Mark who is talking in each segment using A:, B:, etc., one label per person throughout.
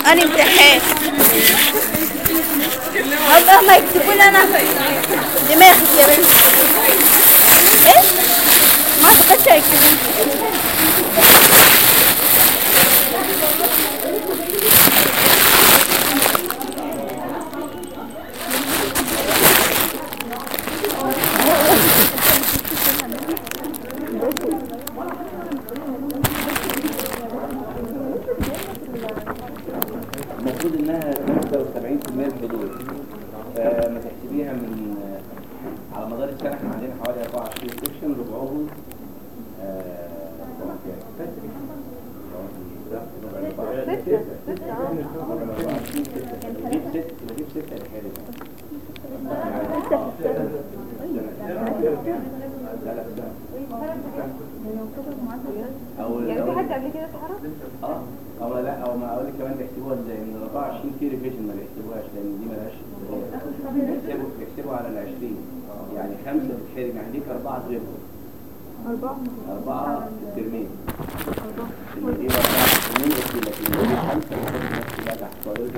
A: انا امتحان هبقى ما يكتبوا لي انا دماغي يا بنتي ايه ما اعتقدش هيكتبوا لي.
B: المفروض انها 75% الحضور فما تحسبيها من على مدار السنه احنا عندنا حوالي 24 سكشن ربعهم آه، ربعهم كام؟ نجيب ست نجيب ستة لحالي لا لا لا او
C: يعني
B: أو-
C: في حد قبل كده اتحرك؟
B: اه او لا او ما اقول لك كمان بيحسبوها ازاي من 24 في ريفيجن ما بيحسبوهاش لان دي مالهاش بيحسبوا بيحسبوا على ال 20 يعني خمسه بتتحرم يعني ليك اربعه تغيبهم
C: أربعة
B: اربعه في الترمين اللي دي اربعه في الترمين اوكي لكن دي خمسه بتحط نفس ده تحت طريقه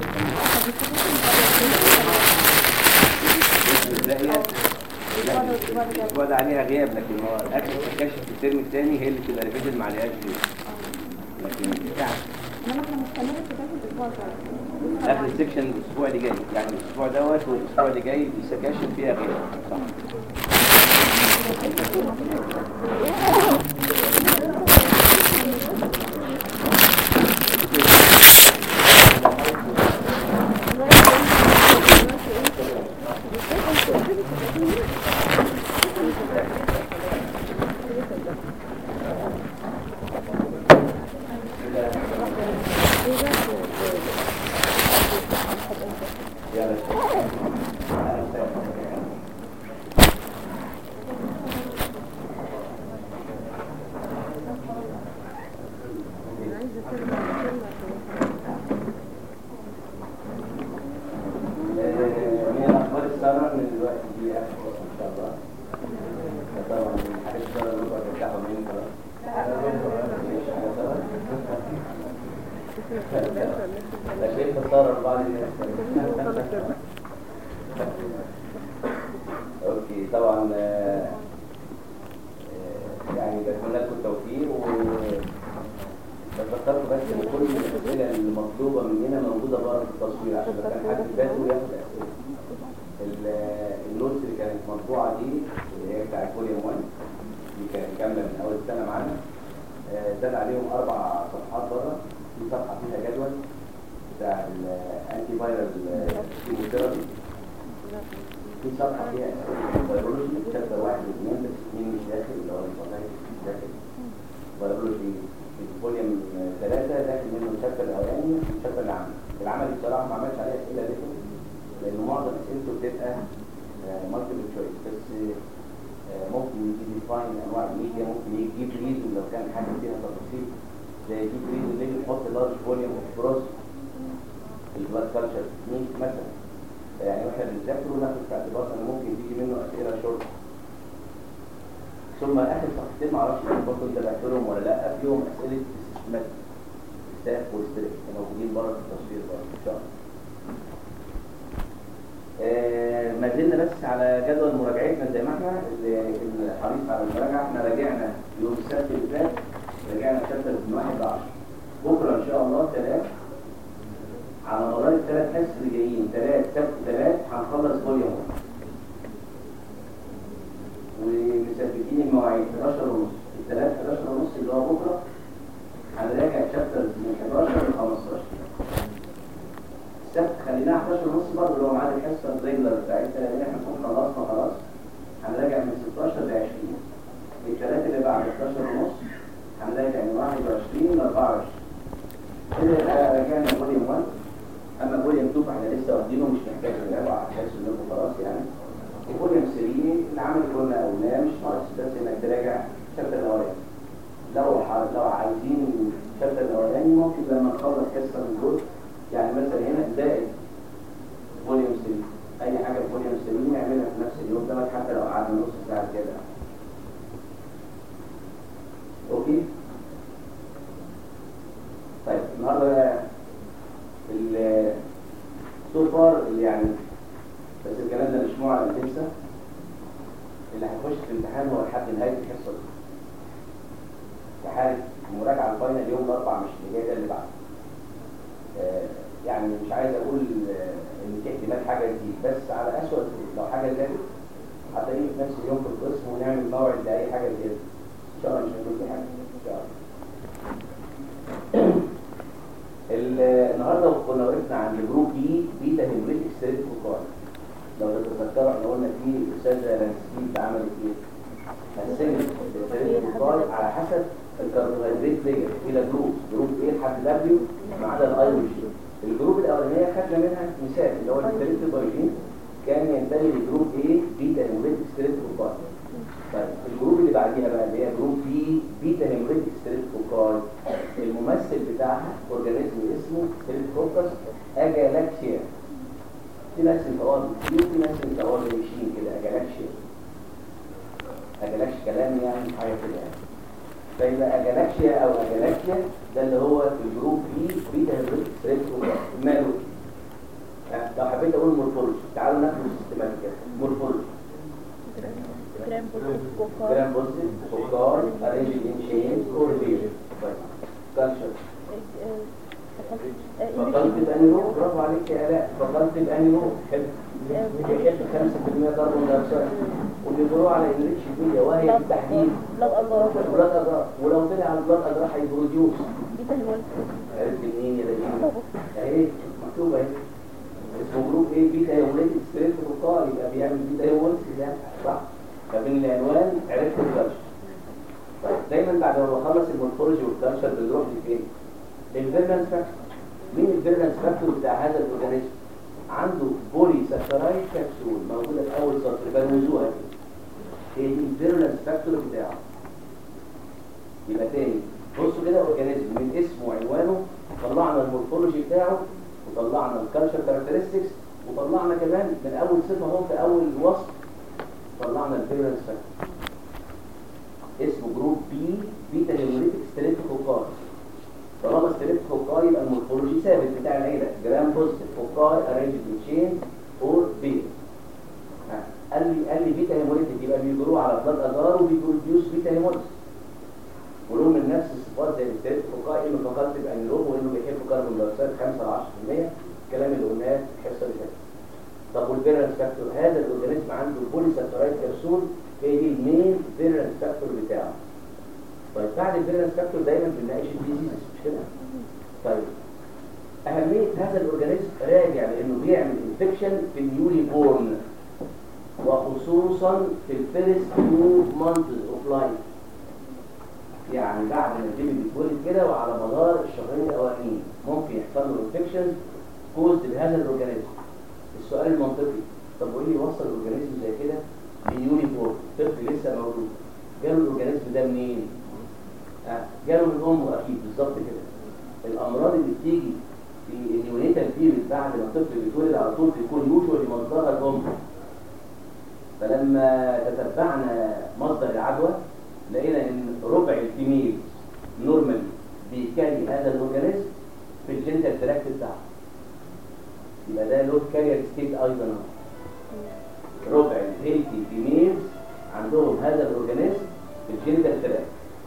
B: الباقيه لا الاسبوع ده عليها غياب لكن هو اخر تكاشف في الترم الثاني هي اللي بتبقى ريفيجن ما عليهاش غياب لكن بتاع
C: انما احنا مستمرين في كاس الاسبوع ده
B: اخر السكشن الاسبوع اللي جاي يعني الاسبوع دوت والاسبوع اللي جاي في سكاشن فيها غياب صح من الاخبار الساره من دلوقتي دي اخر فرصه ان شاء الله طبعا حاجات الساره اللي بقى بتاعهم من خلاص ماشي حاجه ساره ده شايف الساره لبعض الناس اوكي طبعا آه، آه، يعني بتمنى لكم التوفيق و بفكركم بس ان كل الاسئله المطلوبه مننا موجوده بره في التصوير عشان لو كان حد فاته ياخد اسئله ال- النوتس اللي كانت مطبوعه دي اللي هي بتاع فوليوم 1 دي كانت كامله من اول السنه معانا آه، زاد عليهم اربع صفحات بره في صفحه فيها جدول بتاع الانتي فايرال كيموثيرابي في صفحه فيها فيرولوجي شابتر واحد واثنين بس اثنين مش داخل اللي هو الفضائي مش داخل فيرولوجي فوليوم ثلاثة داخل منه الشابتر الأولاني والشابتر العملي العملي بصراحة ما عملش عليه أسئلة ليه لأن معظم أسئلته بتبقى مالتيبل تشويس بس آه، ممكن يجي ديفاين أنواع الميديا ممكن يجيب ريزون لو كان حاجة فيها تفاصيل زي يجيب ريزون ليه بنحط لارج فوليوم اوف بروس في البلاد كلتشر تكنيك مثلا يعني واحنا بنذاكره وناخد في اعتبارنا ان ممكن تيجي منه اسئله شورت ثم اخر صفحتين معرفش انت برضه انت بعتلهم ولا لا فيهم اسئله السيستمات ستاف وستريك موجودين بره في التصوير بره ان شاء الله آه، ما زلنا بس على جدول مراجعتنا زي ما احنا اللي اللي حريص على المراجعه احنا راجعنا يوم السبت اللي فات راجعنا شابتر من 1 ل 10 بكره ان شاء الله ثلاث على مدار الثلاث حصص اللي جايين ثلاث سبت ثلاث هنخلص فوليوم 1 ومثبتين المواعيد 11 ونص الثلاث 11 ونص اللي هو بكره هنراجع شابترز من 11 ل 15 السبت خليناها 11 ونص برضه اللي هو ميعاد الحصه الريجولار بتاعتنا لان احنا نكون خلصنا خلاص هنراجع من 16 ل 20 الثلاث اللي بعد 11 ونص هنراجع من 21 ل 24 كده يبقى راجعنا فوليوم 1 اما فوليوم 2 فاحنا لسه واخدينه مش محتاج نراجعه هتحس انكم خلاص يعني وفوليوم 3 العمل اللي قلنا قلناه مش ناقص بس انك تراجع الشابتر الاولاني لو ح- لو عايزين الشابتر الاولاني ممكن لما نخلص حصه من دول يعني مثلا هنا زائد فوليوم 3 اي حاجه في فوليوم 3 نعملها في نفس اليوم ده حتى لو قعدنا نص ساعه كده اوكي طيب النهارده ال الامتحان هو لحد نهايه الحصه دي في حاله المراجعه الفاينل يوم الاربعاء مش اللي جاي ده اللي بعده آه، يعني مش عايز اقول آه، ان في احتمال حاجه تزيد بس على اسوء الظروف لو حاجه زادت هتلاقيه في نفس اليوم في القسم ونعمل موعد لاي حاجه زياده ان شاء الله مش هنقول في حاجه ان شاء الله ال- النهارده كنا وقفنا عند الجروب بي بيتا هيموليتيك ستريت فوكال لو تتذكروا احنا قلنا في الاستاذه لانسكيب عملت ايه؟ قسمت الستريت فوكال على حسب الكربوهيدرات ديت الى جروب جروب ايه لحد دبليو ما عدا الاي والجي الجروب الاولانيه خدنا منها مثال اللي هو الستريت بايجين كان ينتمي لجروب ايه بيتا هيموليتيك ستريت فوكال طيب الجروب اللي بعديها بقى اللي هي جروب بي بيتا هيموليتيك ستريت فوكال الممثل بتاعها اورجانيزم اسمه ستريت فوكس اجالاكسيا في ناس انتقال كتير وفي ناس انتقال ماشيين كده اجالاكسيا اجالاكسيا كلام يعني حاجه كده يعني فيبقى اجالاكسيا او اجالاكسيا ده اللي هو في الجروب بي بيتا هيموليتيك ستريت فوكال ماله آه، لو حبيت اقول مورفولوجي تعالوا ناخد سيستماتيك كده مورفولوجي
A: جرام بوكوكا
B: جرام بوزيتيف فوكال ارينج ان شين كورليت كالتشر فقلت بأني روح برافو عليك يا آلاء فقلت بأني روح حلو يحب 5% كربون دايوكسيد واللي بيقولوا على انريتش ميديا وهي بالتحديد
A: بلاد أضرار
B: البلاد اجرار ولو طلع على البلاد اجرار هيبروديوس
A: بيتا هيموليتيك
B: عرفت منين يا دقيقة اهي مكتوبة اهي اسمه جروب ايه بيتا هيموليتيك ستريت فوكال يبقى بيعمل بيتا هيموليتيك ده صح فمن العنوان عرفت الكالتشر طيب دايما بعد ما بخلص المورفولوجي والكالتشر بنروح لفين؟ للفيرنس فاكتور مين الفيرنس فاكتور بتاع هذا الاورجانيزم؟ عنده بولي ساكرايد كبسول موجوده في اول سطر بنوزوها كده هي دي الفيرنس فاكتور بتاعه يبقى تاني بصوا كده اورجانيزم من اسمه وعنوانه طلعنا المورفولوجي بتاعه وطلعنا الكالتشر كاركترستكس وطلعنا كمان من اول صفه اهو في اول وصف طلعنا الفيرنس فاكتور اسمه جروب بي بيتا هيموليتيك ستريبتوكوكاي طالما ستريبتوكوكاي يبقى المورفولوجي ثابت بتاع العيله جرام بوزيتيف كوكاي ارينجد ان تشين اور بي قال لي قال لي بيتا هيموليتيك يبقى بيجروا على بلاد اجار وبيبروديوس بيتا هيموليتيك ولهم من نفس الصفات زي الستريبتوكوكاي انه فقط تبقى انيروب وانه بيحب كربون دايوكسيد 5 ل 10% الكلام اللي قلناه في الحصه اللي فاتت طب والفيرنس فاكتور هذا الاورجانيزم عنده البوليساكرايد كبسول هي دي المين فيرنس فاكتور بتاعه طيب بعد الفيرنس فاكتور دايما بنناقش الديزيز مش كده طيب اهميه هذا الاورجانيزم راجع لانه بيعمل انفكشن في النيولي بورن وخصوصا في الفيرست تو مانثز اوف لايف يعني بعد ما البيبي بيتولد كده وعلى مدار الشهرين الاولانيين ممكن يحصل له انفكشن كوزد بهذا الاورجانيزم السؤال المنطقي طب وايه اللي وصل الاورجانيزم زي كده لنيولي بورن طفل لسه مولود جاله الاورجانيزم ده منين؟ آه، جاله من امه اكيد بالظبط كده الامراض اللي بتيجي في النيونيتال بيريد بعد ما الطفل بيتولد على طول بيكون يوجوالي مصدرها الام فلما تتبعنا مصدر العدوى لقينا ان ربع الفيميل نورمالي بيكاري هذا الاورجانيزم في الجنتال تراكت بتاعه يبقى ده له كارير ستيت ايضا اهو ربع الهيلثي فيميلز عندهم هذا الاورجانيزم في الجنتال تراكت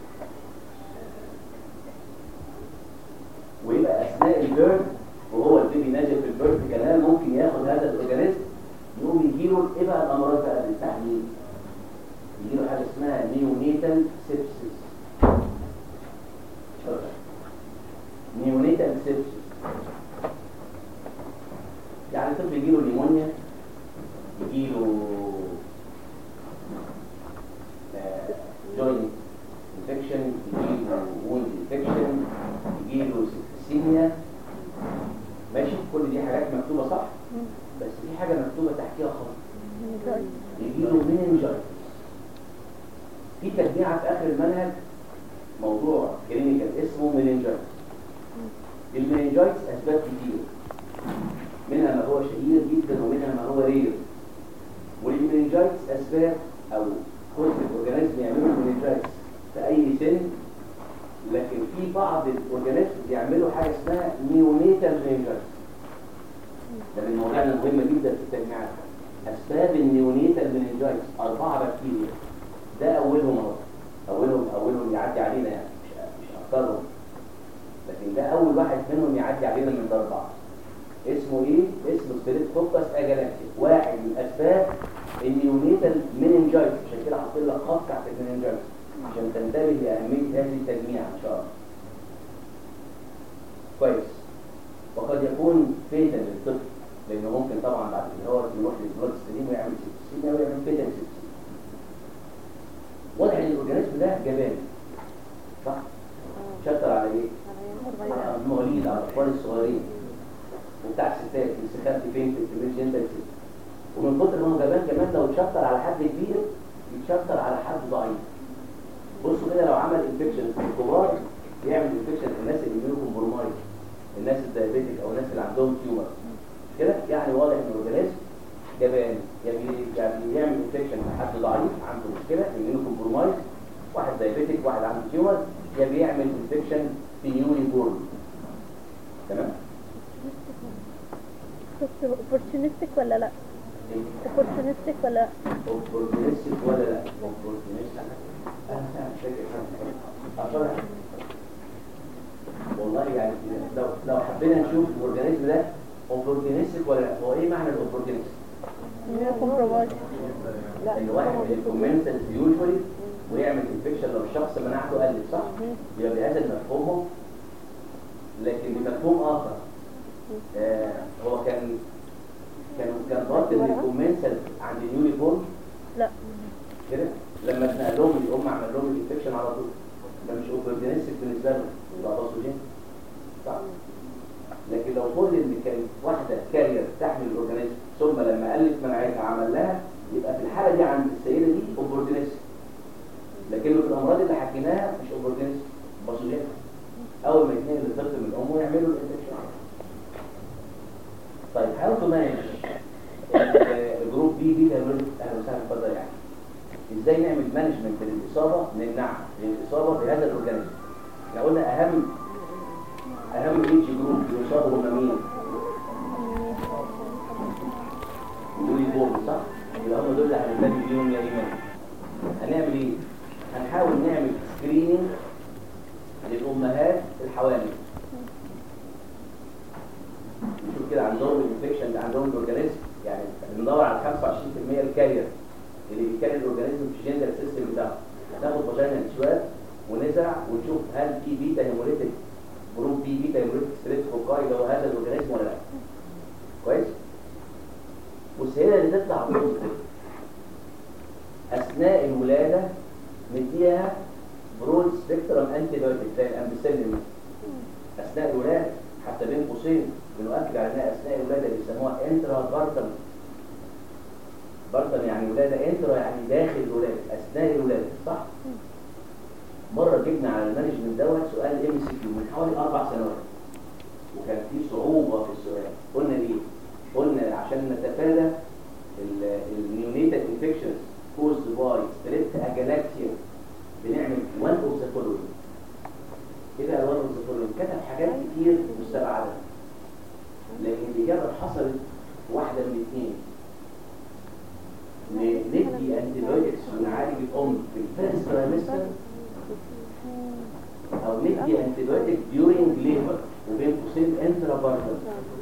B: ويبقى اثناء البيرث وهو البيبي نازل في البيرث كمان ممكن ياخد هذا الاورجانيزم يقوم يجيله ايه بقى الامراض بقى بالتحديد يجيله حاجه اسمها نيونيتال سيبسيس نيونيتال سيبسيس يعني طفل يجيله نيمونيا يجيله جوينت انفكشن يجيله ووند انفكشن يجيله سيبسيميا ماشي كل دي حاجات مكتوبه صح بس في حاجه مكتوبه تحتيها خط يجيله مننجايتس في تجميعة في آخر المنهج موضوع كلينيكال اسمه مننجايتس المننجايتس أسباب كتير منها ما هو شهير جدا ومنها ما هو رير والمننجايتس أسباب أو كل الأورجانيزم يعملوا مننجايتس في أي سن لكن في بعض الأورجانيزم بيعملوا حاجة اسمها نيونيتال مننجايتس ده من المواضيع المهمة جدا في التجميعات أسباب النيونيتال مننجايتس أربعة بكتيريا ده اولهم اهو اولهم اولهم يعدي علينا يعني مش مش اكثرهم لكن ده اول واحد منهم يعدي علينا من الاربعه اسمه ايه اسمه ستريبتوكوكس اجالاكتيك واحد من اسباب النيونيتال مننجايتس عشان كده حاطين لك خط تحت المننجايتس عشان تنتبه لاهميه هذه التجميع ان شاء الله كويس وقد يكون فيتا للطفل لانه ممكن طبعا بعد كده هو يروح للبلاد ستريم ويعمل سيبسين او يعمل فيتا سيبسين واضح ان الاورجانيزم ده جبان صح شطر على ايه على المواليد على الاطفال الصغيرين وبتاع الستات استخدت فين في التمرين ومن كتر ما هو جبان كمان لو اتشطر على حد كبير يتشطر على حد ضعيف بصوا كده لو عمل انفكشن في الكبار يعمل انفكشن في الناس اللي بيجيلهم برومايد الناس الدايابيتك او الناس اللي عندهم تيومر كده يعني واضح ان الاورجانيزم جبان يعني يعني يعمل انفكشن في حد ضعيف عنده مشكله يجيلهم برومايد واحد دايابيتك واحد عنده تيومر يا بيعمل انفكشن في نيوري بورن تمام
A: اوبورتونستيك ولا لا اوبورتونستيك ولا لا
B: اوبورتونستيك ولا لا اوبورتونستيك انا مش فاكر حاجه أصلاً والله يعني لو لو حبينا نشوف الاورجانيزم ده اوبورتونستيك ولا لا هو ايه معنى الاوبورتونستيك
A: كومبرومايز
B: ان واحد من الكومنتال يوجوالي ويعمل انفكشن لو الشخص مناعته قلت صح يبقى بهذا المفهوم لكن بمفهوم اخر آه هو كان كان كان ضابط ان الكومنتال عند النيولي بورن
A: لا
B: كده لما اتنقل لهم الام عمل لهم الانفكشن على طول ده مش اوبورتونستيك بالنسبه لهم يبقى باثوجين صح لكن لو فرض ان كانت واحده كارير تحمل الاورجانيزم ثم لما قلت مناعتها عمل لها يبقى في الحاله دي عند السيده دي اوبورتونستيك لكن في الامراض اللي حكيناها مش اوبورتونستيك باثوجين اول ما يتنقل الطفل من امه يعملوا الانفكشن طيب هاو تو مانج الجروب بي بي هيموريج اهلا وسهلا اتفضل يعني ازاي نعمل مانجمنت للاصابه نمنعها للاصابه بهذا الاورجانيزم احنا قلنا اهم اهم ايدج جروب يصابوا هم مين دول بول صح يبقى هم دول اللي هنبتدي بيهم يا ايمان هنعمل ايه هنحاول نعمل سكريننج للامهات الحوامل نشوف كده عندهم الانفكشن اللي عندهم الاورجانيزم يعني بندور على 25% الكارير اللي بيكاري الاورجانيزم في الجندر سيستم بتاعه ناخد فاجينا شويه ونزرع ونشوف هل في بيتا هيموليتيك جروب بي بيتا هيموليتيك ستريس فوكاي اللي هو هذا الاورجانيزم ولا لا كويس والسيده اللي تطلع بوزيتيف اثناء الولاده نديها برود سبيكترم انتي بايوتيك زي الامبيسيلين اثناء الولاده حتى بين قوسين بنؤكد على انها اثناء الولاده بيسموها انترا بارتم بارتم يعني ولاده انترا يعني داخل الولاده اثناء الولاده صح مره جبنا على المانجمنت دوت سؤال ام سي كيو من حوالي اربع سنوات وكان في صعوبه في السؤال قلنا ليه قلنا عشان نتفادى النيونيتال انفكشنز كوزد باي ستريبت اجالاكتيا بنعمل وان اوف ذا فولوينج ايه بقى وان اوف ذا فولوينج كتب حاجات كتير مستبعده لكن الاجابه حصلت واحده من الاثنين ندي انتي بايوتكس ونعالج الام في الفيرست ترايمستر او ندي انتي بايوتك ديورنج ليبر وبين قوسين انترا بارتر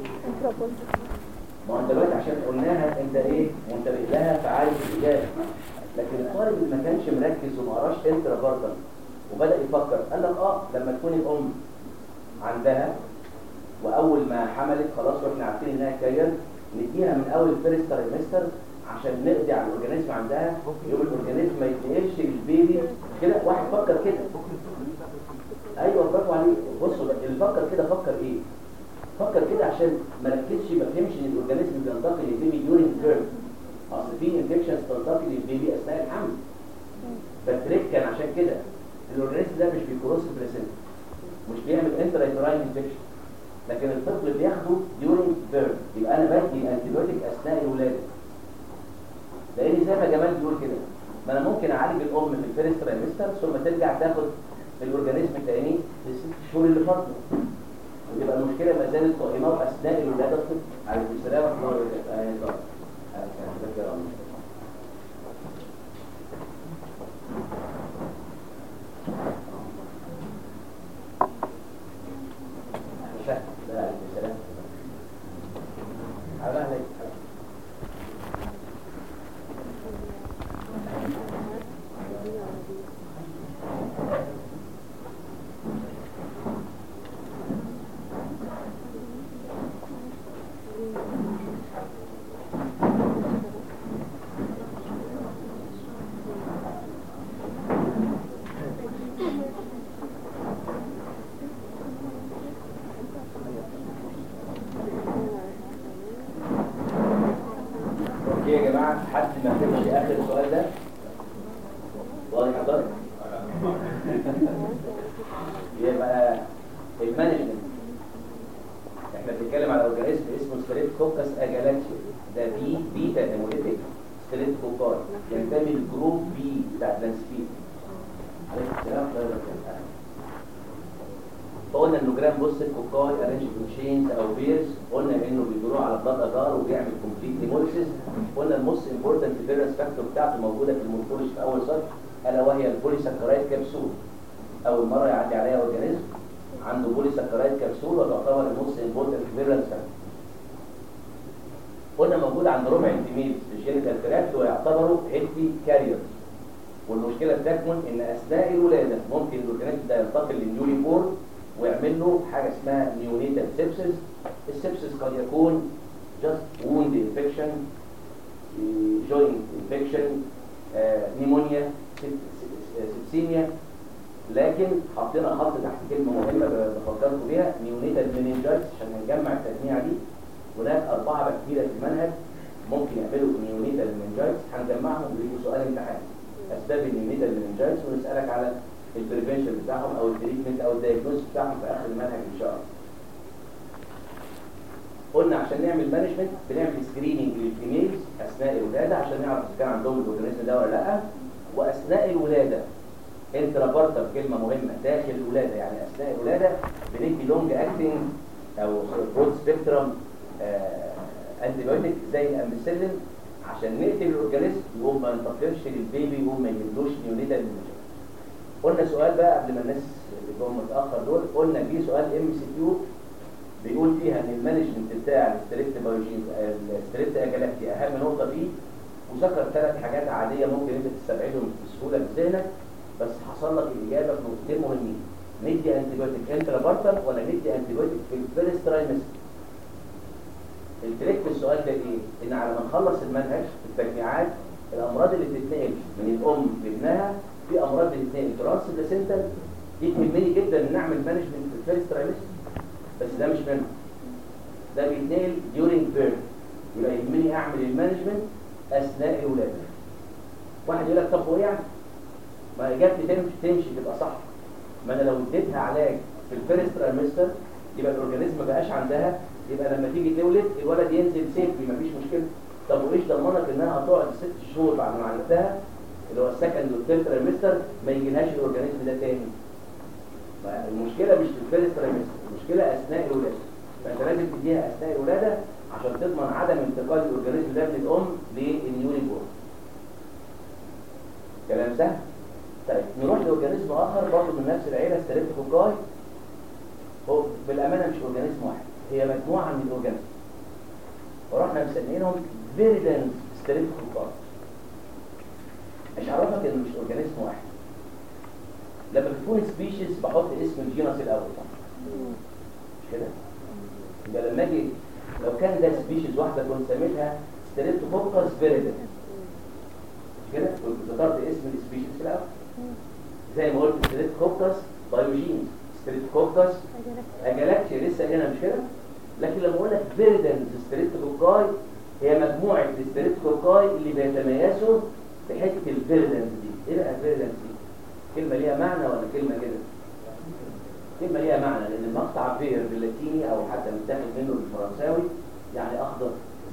B: ما هو انت دلوقتي عشان قلناها انت ايه منتبه لها فعارف الاجابه لكن الطالب اللي ما كانش مركز وما قراش انترا بارتر وبدا يفكر قال لك اه لما تكون الام عندها واول ما حملت خلاص واحنا عارفين انها كارير نديها من اول فيرست ترايمستر عشان نقضي على الاورجانيزم عندها يوم الاورجانيزم ما يتنقلش للبيبي كده واحد فكر كده ايوه برافو عليك بصوا اللي فكر كده فكر ايه فكر كده عشان ما ركزش ما فهمش ان الاورجانيزم بينتقل للبيبي ديورنج تيرم اصل في انفكشنز تنتقل للبيبي اثناء الحمل فالتريك كان عشان كده الاورجانيزم ده مش بيكروس البلاسينتا مش بيعمل انترا يوتراين انفكشن لكن الطفل بياخده ديورنج تيرم يبقى انا بدي انتيبيوتيك اثناء الولاده لان زي ما جمال بيقول كده ما انا ممكن اعالج الام في الفيرست ترايمستر ثم ترجع تاخد الاورجانيزم تاني في الست شهور اللي فاتوا وتبقى المشكله ما زالت قائمه واثناء الولاده الطفل عليكم السلام ورحمه الله وبركاته ما فهمش اخر السؤال ده واضح يا طارق يبقى المانجمنت احنا بنتكلم على اورجانيزم اسمه ستريت كوكس اجالاكسي ده بي بيتا هيموليتيك ستريت كوكاي ينتمي للجروب بي بتاع لانسفيد عليكم السلام ورحمه الله وبركاته فقلنا انه جرام بص الكوكاي ارينج تشينز او بيرز قلنا انه بيدوروا على بلاد اجار وبيعمل كومبليت هيموليسيس قلنا الموست امبورتنت فيرنس فاكتور بتاعته موجوده في المورفولوجي في اول سطر الا وهي البوليساكرايد كبسول اول مره يعدي عليها اورجانيزم عنده بوليساكرايد كبسول وتعتبر الموست امبورتنت فيرنس فاكتور قلنا موجود عند ربع الفيميل في الجينيتال تراكت ويعتبروا هيلثي كاريرز والمشكله بتكمن ان اثناء الولاده ممكن الاورجانيزم ده ينتقل للنيولي بورن ويعمل له حاجه اسمها نيونيتال سيبسيس السيبسيس قد يكون just wound infection joint infection نيمونيا سيبسيميا لكن حطينا خط تحت كلمه مهمه بفكركم بيها نيونيتال مننجايتس عشان نجمع التجميع دي هناك أربعة بكتيريا في المنهج ممكن يعملوا نيونيتال مننجايتس هنجمعهم ويجوا سؤال امتحان أسباب النيونيتال مننجايتس ونسألك على البريفنشن بتاعهم أو التريتمنت أو الدايجنوز بتاعهم في آخر المنهج إن شاء الله. قلنا عشان نعمل مانجمنت بنعمل سكريننج للفيميلز أثناء الولادة عشان نعرف إذا كان عندهم الأورجانيزم ده ولا لأ وأثناء الولادة انترابارتر كلمة مهمة داخل الولادة يعني أثناء الولادة بندي لونج أكتنج أو برود سبيكترم انتي بايوتيك زي الامبسيلين عشان نقتل الاورجانيزم يقوم ما ينتقلش للبيبي يقوم ما يجيبلوش نيونيتال قلنا سؤال بقى قبل ما الناس اللي جم متاخر دول قلنا جه سؤال ام سي كيو بيقول فيها ان المانجمنت بتاع الستريت بايوجين الستريت اجالاكتي اهم نقطه فيه وذكر ثلاث حاجات عاديه ممكن انت تستبعدهم بسهوله في ذهنك بس حصل لك الاجابه في نقطتين مهمين ندي انتي بايوتيك انترا بارتر ولا ندي انتي بايوتيك في الفيرست ترايمستر التريك في السؤال ده ايه؟ ان على ما نخلص المنهج في التجميعات الامراض اللي بتتنقل من الام لابنها في امراض بتتنقل ترانس بلاسنتال دي تهمني جدا ان نعمل مانجمنت في الفيرست ترايمستر بس ده مش منه ده بيتنقل ديورنج بيرث يبقى يهمني اعمل المانجمنت اثناء الولاده واحد يقول لك طب هو يعني ما اجابتي تمشي تمشي تبقى صح ما انا لو اديتها علاج في الفيرست ترايمستر يبقى الاورجانيزم ما بقاش عندها يبقى لما تيجي تولد الولد ينزل سيفلي مفيش مشكله طب وايش ضمنك انها هتقعد ست شهور بعد ما عملتها اللي هو السكند والثيرد ترايمستر ما يجيلهاش الاورجانيزم ده تاني المشكله مش في الفيرست ترايمستر المشكله اثناء الولاده فانت لازم تديها اثناء الولاده عشان تضمن عدم انتقال الاورجانيزم ده من الام للنيوري بورن كلام سهل طيب نروح لاورجانيزم اخر برضه من نفس العيله ستريبتوكوكاي هو بالامانه مش اورجانيزم واحد هي مجموعة من الأورجانيزم ورحنا مسمينهم فيريدنس ستريبتوكوكاي مش عرفك ان مش اورجانيزم واحد لما بتكون سبيشيز بحط اسم الجينس الاول مش كده يبقى لما اجي لو كان ده سبيشيز واحده كنت سميتها ستريبتوكوكس فيريدنس مش كده كنت ذكرت اسم السبيشيز في الاول زي ما قلت ستريبتوكوكس بايوجينز ستريبتوكوكس اجالاكسيا لسه هنا مش كده لكن لما اقول لك فيردنز ستريبتوكوكاي هي مجموعه الستريبتوكوكاي اللي بيتميزوا في حته الفيردنز دي ايه بقى الفيردنز دي كلمه ليها معنى ولا كلمه كده كلمه ليها معنى لان المقطع فير باللاتيني او حتى متاخد منه بالفرنساوي يعني اخضر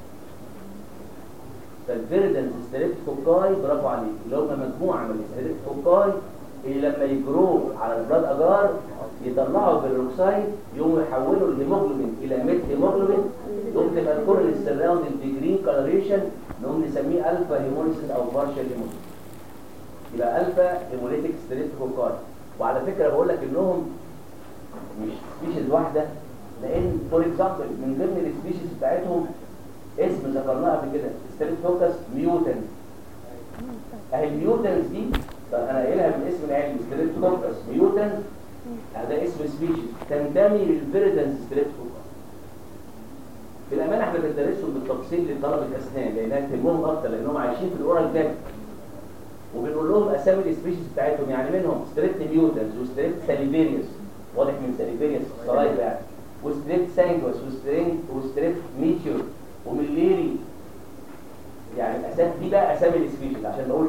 B: فالفيردنز ستريبتوكوكاي برافو عليك اللي هم مجموعه من الستريبتوكوكاي اللي لما يجروا على البلاد اجار يطلعوا بالروكسايد يقوموا يحولوا الهيموجلوبين الى ميت هيموجلوبين يقوم تبقى الكورل السراوند بجرين كولوريشن نقوم نسميه الفا هيموليسيس او بارشال هيموليسيس يبقى الفا هيموليتيك ستريبتوكوكاي وعلى فكره بقول لك انهم مش سبيشيز واحده لان فور اكزامبل من ضمن السبيشيز بتاعتهم اسم ذكرناه قبل كده ستريبتوكس ميوتن اهي الميوتنز دي طب انا قايلها من اسم العلمي ستريبتوكس ميوتن هذا اسم سبيشيز تنتمي للفيردنز ستريبتوكس في الامانه احنا بندرسهم بالتفصيل لطلبه الاسنان لانها تهمهم اكتر لانهم عايشين في الاورال كاب وبنقول لهم اسامي السبيشيز بتاعتهم يعني منهم ستريبت ميوتنز وستريبت ساليفيريوس واضح من ساليفيريوس الصلايب يعني وستريبت سانجوس وستريبت وستريبت ميتيور ومليري يعني الاسامي دي بقى اسامي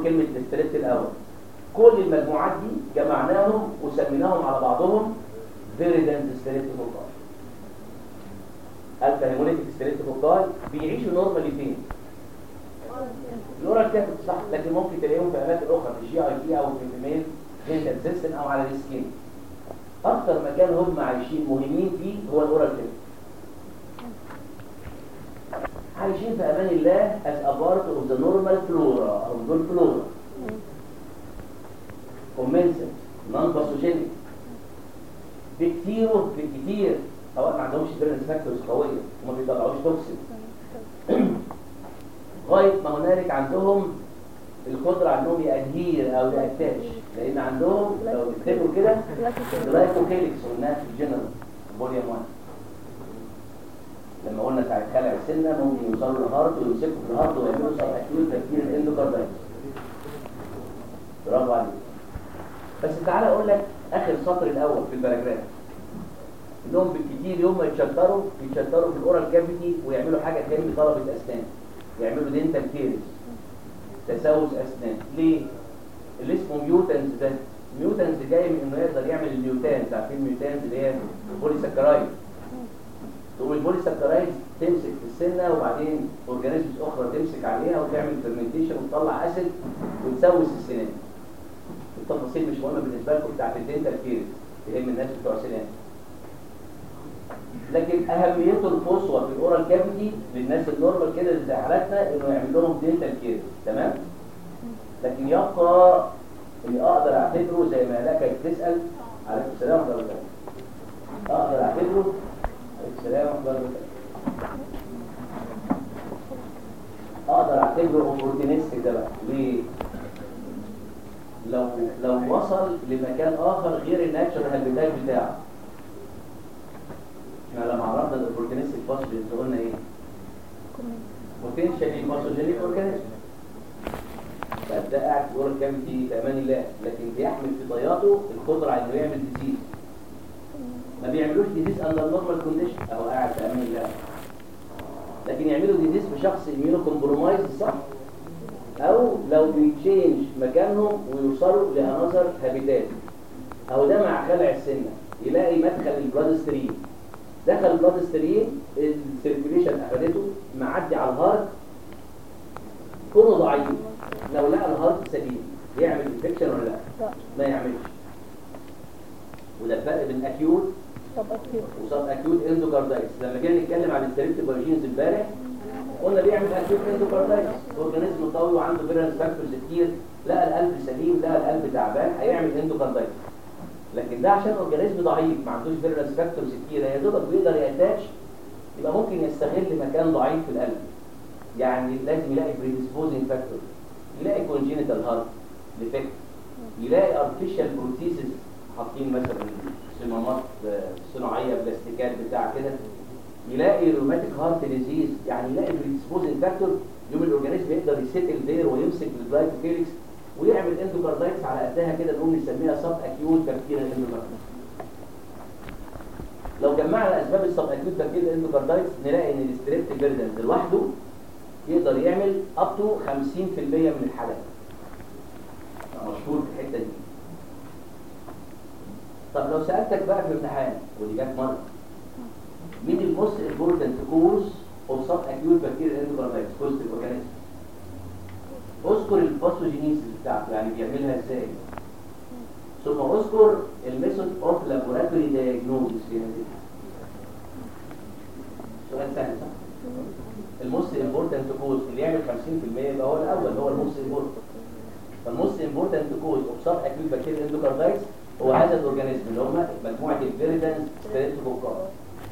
B: كلمه ستريبت الاول كل المجموعات دي جمعناهم وسميناهم على بعضهم فيريدنت ستريبتوكوكاي الفا هيموليتيك ستريبتوكوكاي بيعيشوا نورمالي فين؟ الاورال كافيتي صح لكن ممكن تلاقيهم في اماكن اخرى في الجي اي تي او في الميل جينيتال سيستم او على السكين اكتر مكان هم عايشين مهمين فيه هو الاورال كافيتي عايشين في امان الله as a part of the normal flora او دول flora commensal non pathogenic بكتيره بكتير اوقات ما عندهمش فيرنس فاكتورز قويه وما بيطلعوش توكسين لغايه ما هنالك عندهم القدره على انهم يادهير او ياتاش لان عندهم لو تفتكروا كده اللايكوكيليكس قلناها في الجنرال فوليوم 1 لما قلنا ساعه خلع السنه ممكن يوصلوا للهارد ويمسكوا في الهارد ويعملوا سب اكيوت تفكير الاندوكاردايتس برافو عليك بس تعالى اقول لك اخر سطر الاول في الباراجراف انهم بالكتير يوم ما يتشطروا يتشطروا في الاورال كافيتي ويعملوا حاجه تاني طلبه اسنان يعملوا دينتال كيرز تسوس اسنان ليه اللي اسمه ميوتنز ده ميوتنز جاي من انه يقدر يعمل الميوتانز عارفين الميوتانز اللي هي البوليساكرايد تقوم البوليساكرايد تمسك في السنه وبعدين اورجانيزمز اخرى تمسك عليها وتعمل فيرمنتيشن وتطلع اسيد وتسوس السنان التفاصيل مش مهمه بالنسبه لكم بتاعت الدنتال كيرز تهم الناس بتوع سنان لكن اهميته القصوى في الاورال كافيتي للناس النورمال كده اللي زي حالاتنا انه يعمل لهم دنتال كير تمام لكن يبقى اني اقدر اعتبره زي ما لك بتسال عليكم السلام ورحمه الله وبركاته اقدر اعتبره عليكم السلام ورحمه الله وبركاته اقدر اعتبره اوبورتونيستيك ده بقى ليه لو لو وصل لمكان اخر غير الناتشرال هابيتات بتاعه احنا لما عرفنا الاوبورتونيستيك باثوجين قلنا ايه بوتنشالي باثوجينيك اورجانيزم فده قاعد في اورال كافيتي في امان الله لكن بيحمل في طياته القدره على انه يعمل ديزيز ما بيعملوش ديزيز اندر نورمال كونديشن اهو قاعد في امان الله لكن يعملوا ديزيز في شخص اميونو كومبرومايز صح او لو بيتشينج مكانهم ويوصلوا لانذر هابيتات او ده مع خلع السنه يلاقي مدخل البلاد ستريم دخل البلاد ستريم السيركيليشن اخدته معدي على الهارت كونه ضعيف لو لقى الهارت سليم يعمل انفكشن ولا لا؟
A: لا
B: ما يعملش وده الفرق بين اكيوت
A: طب اكيد
B: وصاب اكيوت اندوكاردايتس لما جينا نتكلم عن الستريبت بايوجينز امبارح قلنا بيعمل اكيوت اندوكاردايتس اورجانيزم قوي وعنده فيرنس فاكتورز كتير لقى القلب سليم لقى القلب تعبان هيعمل اندوكاردايتس لكن ده عشان اورجانيزم ضعيف ما عندوش فيرنس فاكتورز كتير يا دوبك بيقدر ياتاتش يبقى ممكن يستغل مكان ضعيف في القلب يعني لازم يلاقي بريديسبوزنج فاكتور يلاقي كونجينيتال هارت ديفكت يلاقي ارتفيشال بروتيسز حاطين مثلا صمامات آه، صناعيه بلاستيكات بتاع كده يلاقي روماتيك هارت ديزيز يعني يلاقي بريديسبوزنج فاكتور يوم الاورجانيزم يقدر يسيتل دير ويمسك الجلايكوكيليكس ويعمل اندوكاردايتس على قدها كده نقوم نسميها سب اكيوت بكتيريا اندوكاردايتس لو جمعنا اسباب السب اكيوت بكتيريا اندوكاردايتس نلاقي ان الستريبت فيردنز لوحده يقدر يعمل اب تو 50% من الحالات مشهور في الحته دي طب لو سالتك بقى في الامتحان ودي جت مره مين الموست امبورتنت كوز اوف سب اكيوت بكتيريا اندوكاردايتس بوزيتيف اورجانيزم اذكر الباثوجينيسيس بتاعته يعني بيعملها ازاي ثم اذكر الميثود اوف لابوراتوري دايجنوستس في هذه سؤال سهل صح الموست امبورتنت كوز اللي يعمل 50% يبقى هو الاول هو الموست امبورتنت فالموست امبورتنت كوز اوف سب اكيوت بكتيريا اندوكاردايتس هو هذا الاورجانيزم اللي هم مجموعه الفيريدنس ستريبتوكوكاي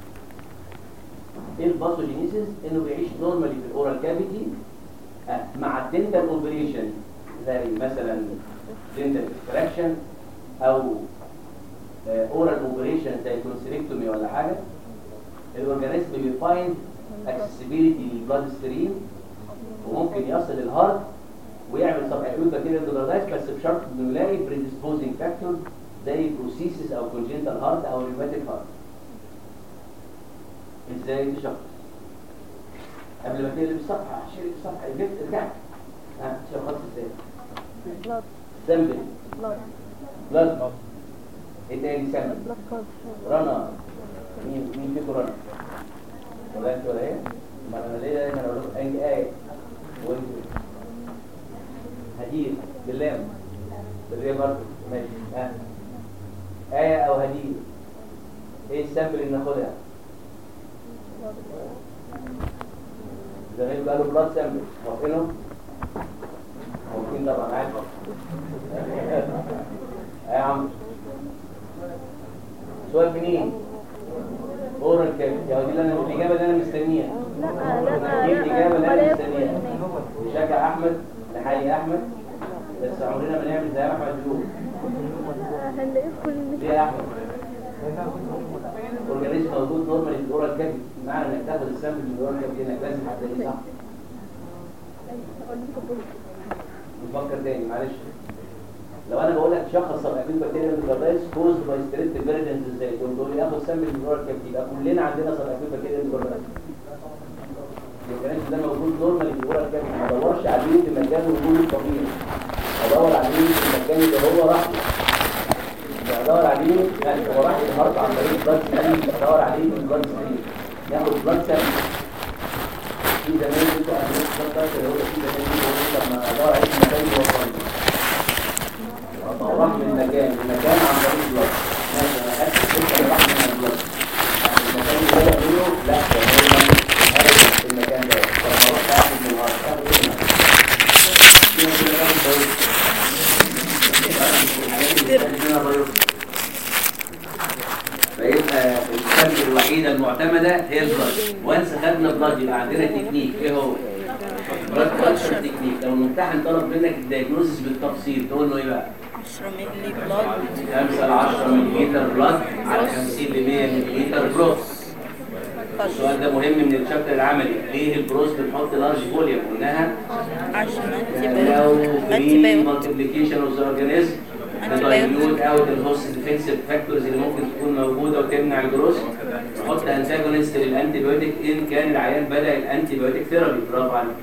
B: ايه الباثوجينيسيس انه بيعيش نورمالي في الاورال كافيتي مع الدنتال اوبريشن زي مثلا دنتال اكستراكشن او اورال اوبريشن زي كونسريكتومي ولا حاجه الاورجانيزم بيفايند اكسسبيليتي للبلاد ستريم وممكن يصل الهارت ويعمل سب اكيوت بكتيريا اندوكاردايتس بس بشرط انه يلاقي بريديسبوزنج فاكتور زي بروسيسس او كونجنتال هارت او ريوماتيك هارت ازاي تشخص قبل ما تقلب الصفحه شيل الصفحه جبت رجعت ها تشخص ازاي
A: بلاد
B: سامبل
A: بلاد
B: بلاد ايه تاني سامبل
A: بلاد كالتشر
B: رنا مين مين فيكم رنا ولا انت ولا ايه ما انا ليه دايما اقول لكم اي ايه وانت هدير باللام بالريه برضه ماشي ها آية أو هدير ايه السامبل اللي ناخدها زمان قالوا بلاد سامبل موافقينه موافقين طبعا عادي ايه يا عم سؤال منين اورال كام يا ودي اللي انا الاجابه اللي انا مستنيها
A: لا لا
B: دي الاجابه اللي
A: ولا
B: انا
A: يكون
B: مستنيها
A: هناك.
B: نشجع احمد نحيي احمد بس عمرنا ما نعمل زي ما احمد بيقول
A: هنلاقيه كل
B: ليه يا احمد اورجانيزم موجود نورمالي في الاورال كافي معنى انك تاخد السامبل من الاورال كافي انك لازم هتلاقيه صح نفكر تاني معلش لو انا بقول لك شخص الاكيد بكتيريا ميكروبايس كوز باي ستريت فيرجنز ازاي كنت تقول لي اخد سامبل من الاورال كافي يبقى كلنا عندنا الاكيد بكتيريا ميكروبايس الاورجانيزم ده موجود نورمالي في الاورال كافي ما ادورش عليه في مكان وجوده الطبيعي ادور عليه في المكان اللي هو راح له. بدور عليه لا هو راح النهارده عن طريق بلاد سليم بدور عليه في بلاد سليم ياخد بلاد سليم في زمان انتوا عندكم بلاد اللي هو في زمان بيقول لما ادور عليه في مكان يوصلني راح من مكان لمكان عن طريق بلاد ماشي انا خدت الفكره اللي راح من البلاد يعني المكان اللي هو يعمله لا ده هو هذا في المكان ده فلما رحت اخد من النهارده اخد ايه في ناس كده كانت بتقول فيبقى السبب الوحيدة المعتمدة هي البلاد وانس خدنا بلاد يبقى عندنا تكنيك ايه هو؟ بلاد كالتشر تكنيك لو الممتحن طلب منك الدايجنوزس بالتفصيل تقول له ايه بقى؟
C: 10 مللي بلاد
B: 5 ل 10 مللي لتر بلاد على 50 ل 100 مللي لتر بروس السؤال ده مهم من الشابتر العملي ليه البروس بنحط لارج فوليوم قلناها
C: عشان
B: لو في
C: انتي
B: مالتيبليكيشن اوف ذا اورجانيزم تدايلوت اوت الهوست ديفنسيف فاكتورز اللي ممكن تكون موجوده وتمنع الجروث نحط انتاجونست للانتي بايوتيك ان كان العيان بدا الانتي بايوتيك ثيرابي برافو عليك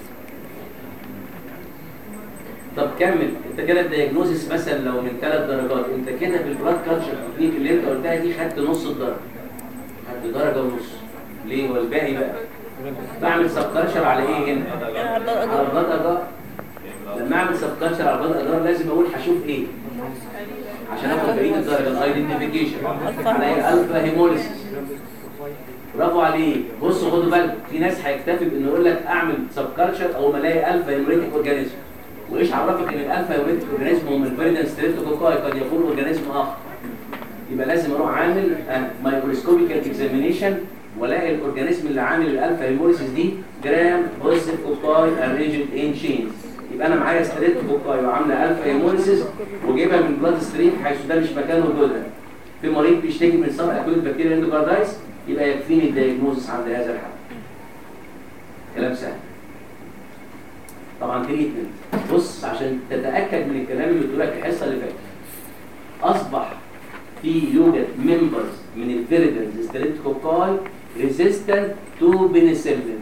B: طب كمل انت كده الدياجنوزس مثلا لو من ثلاث درجات انت كده في البلاد كالتشر تكنيك اللي انت قلتها دي خدت نص الدرجه خدت درجه ونص ليه والباقي بقى بعمل سب كالتشر على ايه هنا على بلاد اجار لما اعمل سب كالتشر على بلاد اجار لازم اقول هشوف ايه عشان اخد بقيه الدرجه الايدنتيفيكيشن على الفا هيموليسيس برافو عليك بصوا خدوا بالك في ناس هيكتفي بانه يقول لك اعمل سب كالتشر او ما الاقي الفا هيموليتيك اورجانيزم وايش عرفك ان الالفا هيموليتيك اورجانيزم هو من فيريدن ستريبتوكوكاي قد يكون اورجانيزم اخر يبقى لازم اروح عامل مايكروسكوبيكال اكزامينيشن والاقي الاورجانيزم اللي عامل الالفا هيموليسيس دي جرام بوزيتيف كوكاي ارينجد ان شينز يبقى انا معايا ستريت كوكاي وعامله الفا هيموليسيس وجايبها من بلاد ستريم حيث ده مش مكان وجودها في مريض بيشتكي من سب اكوت بكتيريا اندوكاردايتس يبقى يكفيني الدايجنوزس عند هذا الحد كلام سهل طبعا تريتمنت بص عشان تتاكد من الكلام اللي قلت لك الحصه اللي فاتت اصبح في يوجد ممبرز من الفيريدنز ستريبتوكوكاي ريزيستنت تو بنسلين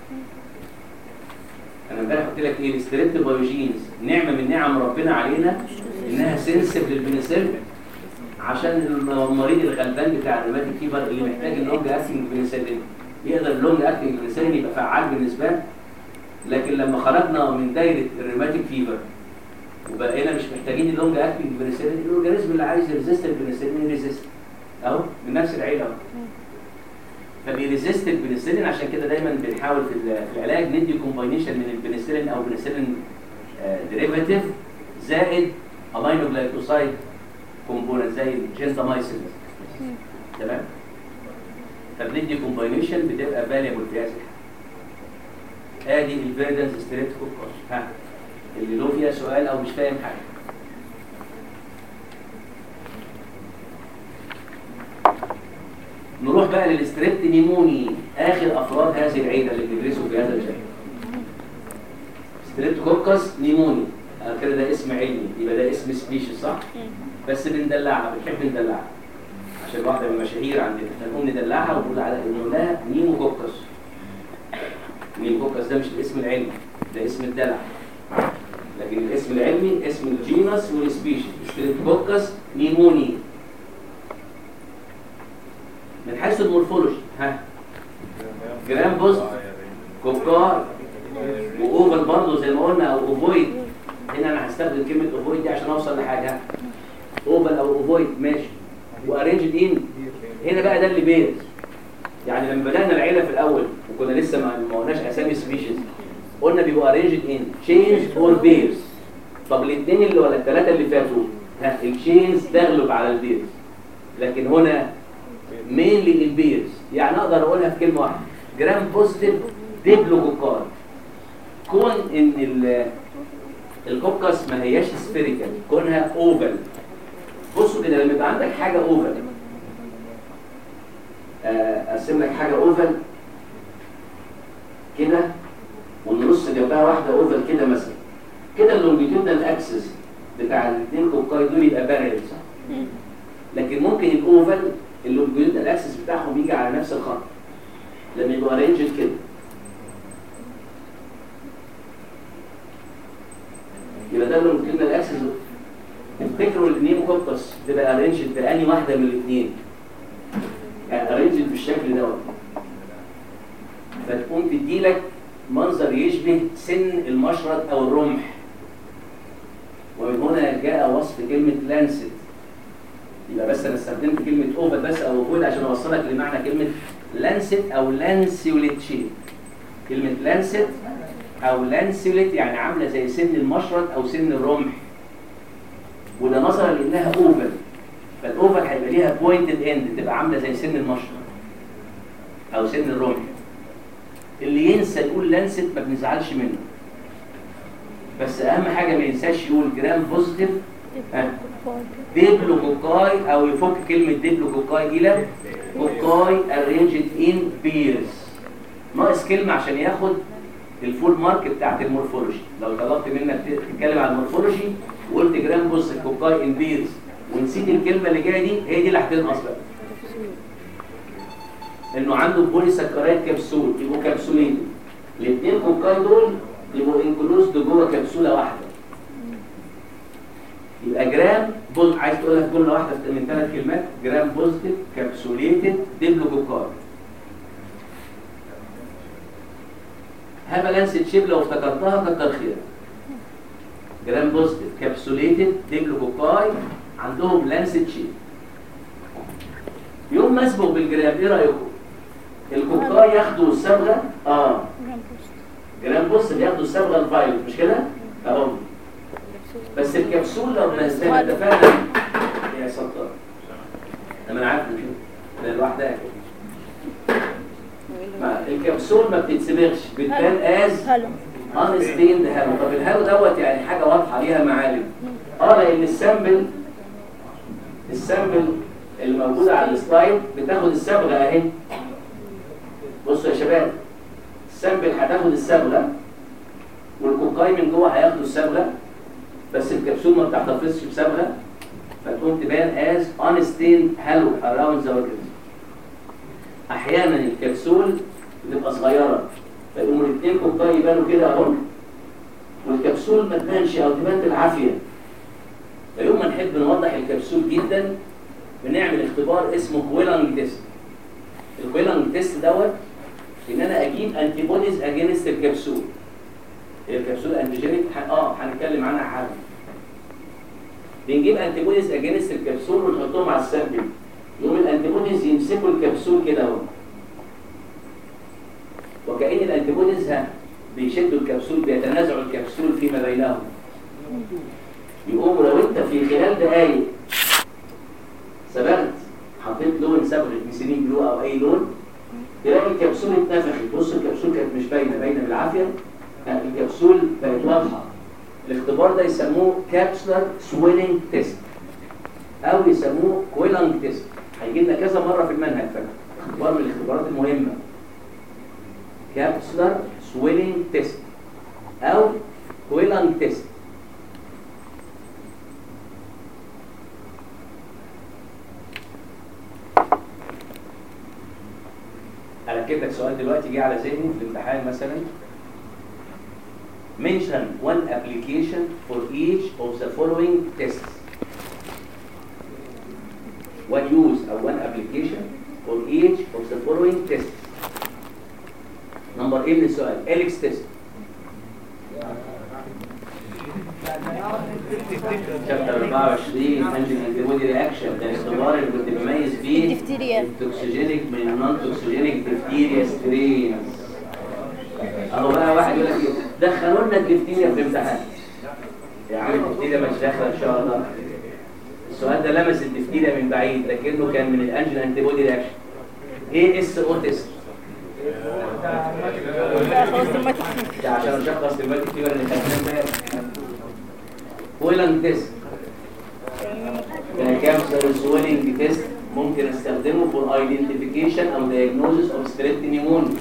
B: انا امبارح قلت لك ايه الستريبتوبايوجينز نعمه من نعم ربنا علينا انها سنسيف للبنسلين عشان المريض الغلبان بتاع الروماتيك فيبر اللي محتاج اللونج اكتنج بنسلين يقدر اللونج اكتنج بنسلين يبقى فعال بالنسبه له لكن لما خرجنا من دايره الروماتيك فيبر وبقينا مش محتاجين اللونج اكتنج بنسلين الاورجانيزم اللي عايز يريزيست البنسلين يريزيست اهو من نفس العيله اهو فبيريزيست البنسلين عشان كده دايما بنحاول في ال- في العلاج ندي كومباينيشن من البنسلين او بنسلين ديريفاتيف زائد امينو جلايكوسايد كومبوننت زي الجنتامايسين تمام فبندي كومباينيشن بتبقى فاليبل في هذه الحالة. ادي الفيردنس ستريبتوكوكوس ها اللي له فيها سؤال او مش فاهم حاجه نروح بقى للستريبت نيموني اخر افراد هذه العيله اللي بيدرسوا في هذا الشكل ستريبتوكوكس نيموني آه كده ده اسم علمي يبقى ده اسم سبيشيز صح بس بندلعها بنحب ندلعها عشان واحده من المشاهير عندنا فنقوم ندلعها ونقول على نقول لها نيموكوكس نيموكوكس ده مش الاسم العلمي ده اسم الدلع لكن الاسم العلمي اسم الجينس والسبيشيز ستريبتوكوكس نيموني من حيث المورفولوجي ها جرام بوست كوكار واوفر برضه زي ما قلنا او اوفويد هنا انا هستخدم كلمه اوفويد دي عشان اوصل لحاجه اوفر او اوفويد ماشي وارينجد ان هنا بقى ده اللي بيرز يعني لما بدانا العيله في الاول وكنا لسه ما ما قلناش اسامي سبيشيز قلنا بيبقوا ارينجد ان تشينج اور بيرز طب الاثنين اللي ولا الثلاثه اللي فاتوا ها التشينز تغلب على البيرز لكن هنا مينلي البيرز يعني اقدر اقولها في كلمه واحده جرام بوزيتيف ديبلوكوكار كون ان ال- الكوكس ما هياش سفيريكال كونها اوفل بصوا كده لما يبقى عندك حاجه اوفل اقسم لك حاجه اوفل كده والنص جنبها واحده اوفل كده مثلا كده اللونجيتودنال اكسس بتاع الاثنين كوكاي دول يبقى بارل صح لكن ممكن الاوفل اللونجيتودنال اكسس بتاعهم يجي على نفس الخط لما يبقوا ارينجد كده يبقى ده اللونجيتودنال اكسس تفتكروا النيموكوكس تبقى ارينجد بأني واحده من الاثنين يعني ارينجد بالشكل دوت فتقوم تديلك منظر يشبه سن المشرط او الرمح ومن هنا جاء وصف كلمة لانست يبقى بس انا استخدمت كلمة اوفر بس او اوفر عشان اوصلك لمعنى كلمة لانست او لانسيوليت شيء كلمة لانست او لانسيوليت يعني عاملة زي سن المشرط او سن الرمح وده نظرا لانها اوفر فالاوفر هيبقى ليها بوينتد اند تبقى عاملة زي سن المشرط او سن الرمح اللي ينسى يقول لانست ما بنزعلش منه بس اهم حاجه ما ينساش يقول جرام بوزيتيف ها ديبلوكوكاي او يفك كلمه ديبلوكوكاي الى كوكاي ارينجد ان بيرز ناقص كلمه عشان ياخد الفول مارك بتاعت المورفولوجي لو طلبت منك تتكلم عن المورفولوجي وقلت جرام بوزيتيف كوكاي ان بيرز ونسيت الكلمه اللي جايه دي هي دي اللي هتنقص بقى انه عنده بولي سكرايد كبسول يبقوا كبسولين الاثنين كوكاي دول يبقوا انكلوزد جوه كبسوله واحده يبقى جرام بوز عايز تقولها في جمله واحده من ثلاث كلمات جرام بوزيتيف كابسوليتد ديبلوكوكاي هبه لانسد شيب لو افتكرتها كتر خيرك جرام بوزيتيف كابسوليتد ديبلوكوكاي عندهم لانسد شيب يوم ما اسبق بالجرام ايه رايكم الكوكاي ياخدوا الصبغه اه جرام بص بياخدوا الصبغه الفايل مش كده اهو بس الكبسول لو زي ما اتفقنا يا سلطان انا عارف ده لوحدها ما الكبسول ما بتتسبغش بتبان از
A: هلا
B: انستيند هالو طب الهالو دوت يعني حاجه واضحه ليها معالم اه لان السامبل السامبل اللي موجوده على السلايد بتاخد الصبغه اهي بصوا يا شباب السامبل هتاخد الصبغه والكوكاي من جوه هياخدوا الصبغه بس الكبسول ما بتحتفظش بصبغه فتقوم تبان از unstained halo around the organism احيانا الكبسول بتبقى صغيره فيقوموا الاثنين كوكاي يبانوا كده اهو والكبسول ما تبانش او تبان بالعافيه فيوم ما نحب نوضح الكبسول جدا بنعمل اختبار اسمه كويلانج تيست الكويلانج تيست دوت ان انا اجيب انتي بوديز اجينست الكبسول هي الكبسول انتيجينيك ح- اه هنتكلم عنها حالا بنجيب انتي بوديز اجينست الكبسول ونحطهم على السامبل يقوم الانتي بوديز يمسكوا الكبسول كده اهو وكأن الانتي بوديز ها بيشدوا الكبسول بيتنازعوا الكبسول فيما بينهم يقوموا لو انت في خلال دقايق صبغت حطيت لون صبغه ميثيلين بلو او اي لون تلاقي الكبسول اتنفخت بص الكبسول كانت مش باينه باينه بالعافيه لا، الكبسول بقت واضحه الاختبار ده يسموه كابسولار سويلنج تيست او يسموه كويلانج تيست هيجي لنا كذا مره في المنهج فاكر اختبار من الاختبارات المهمه كابسولار سويلنج تيست او كويلانج تيست اركب لك سؤال دلوقتي جه على ذهني في الامتحان مثلا mention one application for each of the following tests one use or one application for each of the following tests نمبر ايه من السؤال اليكس تيست شابتر 24 انجن انتي بودي رياكشن ده الاختبار اللي كنت بميز فيه
A: ديفتيريا.
B: التوكسيجينيك من النون توكسيجينيك ديفتيريا سترينز اهو بقى واحد يقول لك إيه، دخلوا لنا الديفتيريا في امتحان يا عم الديفتيريا مش داخله ان شاء الله السؤال ده لمس الديفتيريا من بعيد لكنه كان من الانجن انتي بودي رياكشن ايه اس او تيست
A: خلاص دلوقتي
B: ده عشان اشخص المادة فيبر اللي خدناه ويلانج تيست كانسر سويلنج تيست ممكن استخدمه فور ايدنتيفيكيشن او دايجنوزس اوف ستريت نيمونيا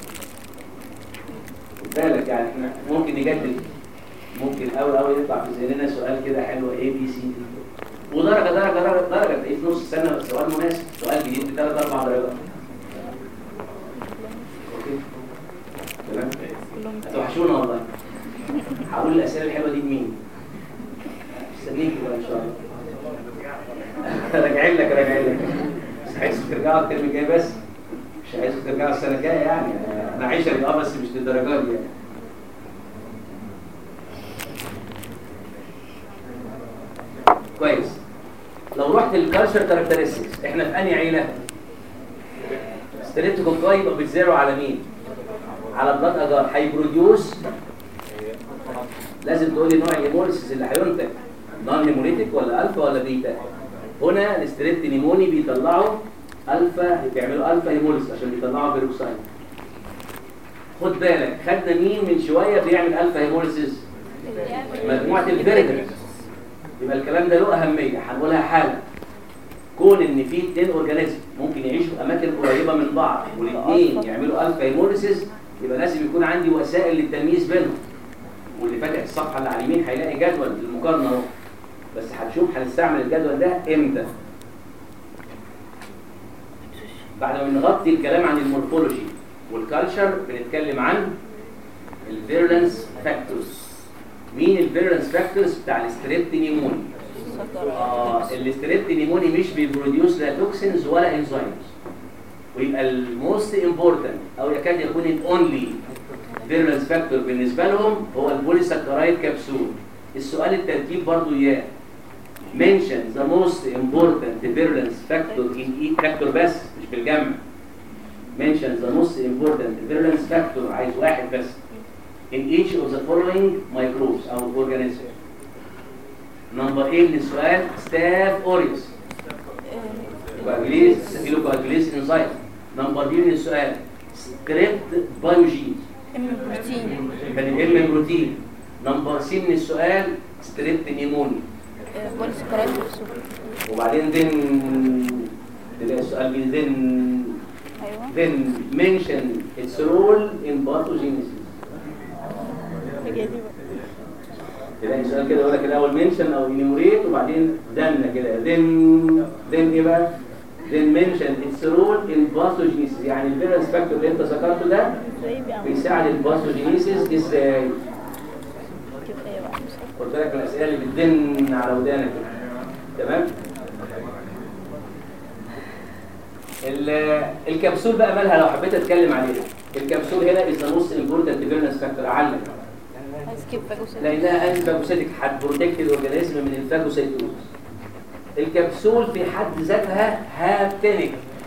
B: خد بالك يعني احنا ممكن نجدد ممكن قوي قوي يطلع في ذهننا سؤال كده حلو اي بي سي ودرجه درجه درجه درجه تلاقيه في نص السنه سؤال مناسب سؤال جديد بثلاث اربع درجات اوكي تمام هتوحشونا والله هقول الاسئله الحلوه دي لمين استنيك بقى ان شاء الله راجعين لك راجعين لك بس عايزكم ترجعوا الترم الجاي بس مش عايزكم ترجعوا السنه الجايه يعني انا عايشه اه بس مش للدرجات دي يعني كويس لو رحت للكالتشر كاركترستكس احنا في انهي عيله ستريبتوكوكاي يبقى بتزرعوا على مين على بلاد اجار هيبروديوس لازم تقول لي نوع الهيموليسيس اللي هينتج نون هيموليتيك ولا الفا ولا بيتا هنا الستريبت نيموني بيطلعوا الفا بيعملوا الفا هيموليسيس عشان بيطلعوا بيروكسايد خد بالك خدنا مين من شويه بيعمل الفا هيموليسيس مجموعه الفيرجنز يبقى الكلام ده له اهميه هنقولها حالا كون ان في اثنين اورجانيزم ممكن يعيشوا في اماكن قريبه من بعض والاثنين يعملوا الفا هيموليسيس يبقى لازم يكون عندي وسائل للتمييز بينهم واللي فاتح الصفحه اللي على اليمين هيلاقي جدول للمقارنه اهو بس هتشوف هنستعمل الجدول ده امتى بعد ما بنغطي الكلام عن المورفولوجي والكالتشر بنتكلم عن الفيرلنس فاكتورز مين الفيرلنس فاكتورز بتاع الستريبت نيموني اه الستريبت نيموني مش بيبروديوس لا توكسينز ولا انزيمز ويبقى الموست امبورتنت او يكاد يكون الاونلي فيرلنس فاكتور بالنسبه لهم هو البوليساكرايد كبسول السؤال الترتيب برضو اياه mention the most important virulence factor in each factor بس مش بالجمع mention the most important virulence factor عايز واحد بس in each of the following microbes او organisms نمبر ايه من السؤال ستاف اوريوس كواجليز ستافيلو كواجليز انزايم نمبر بي من السؤال ستريبت بايوجين
A: ام بروتين
B: كان الام بروتين نمبر سي من السؤال ستريبت نيموني
A: بوليسكرايد كبسول
B: وبعدين then تلاقي السؤال بي then
A: ايوه
B: then mention its role in pathogenesis
A: هي دي بقى.
B: تلاقي السؤال كده يقول لك الاول mention او enumerate وبعدين then كده then then ايه بقى then mention its role in pathogenesis يعني الفيروس فاكتور اللي انت ذكرته ده
A: ازاي بيعمل
B: بيساعد الباثوجينيسيس ازاي
A: كده ايه بقى
B: قلت لك من الاسئله اللي بتدن على ودانك تمام ال- الكبسول بقى مالها لو حبيت اتكلم عليها الكبسول هنا از ذا موست امبورتنت فيرنس فاكتور علم
A: عايز كيف فاجوسات
B: لانها انتي فاجوسيتك هتبروتكت الاورجانيزم من الفاجوسيتوز الكبسول في حد ذاتها هابتنك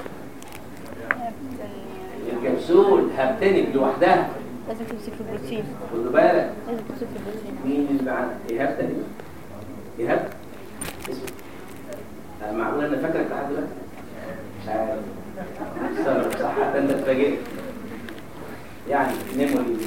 B: الكبسول هابتنك لوحدها
A: لازم تمسك في البروتين
B: خد بالك
A: لازم تمسك في البروتين
B: مين اللي معانا ايهاب تاني ايهاب اسمه أنا معقول انا فاكرك لحد دلوقتي مش عارف استغرب صح حتى انت اتفاجئت يعني ميموري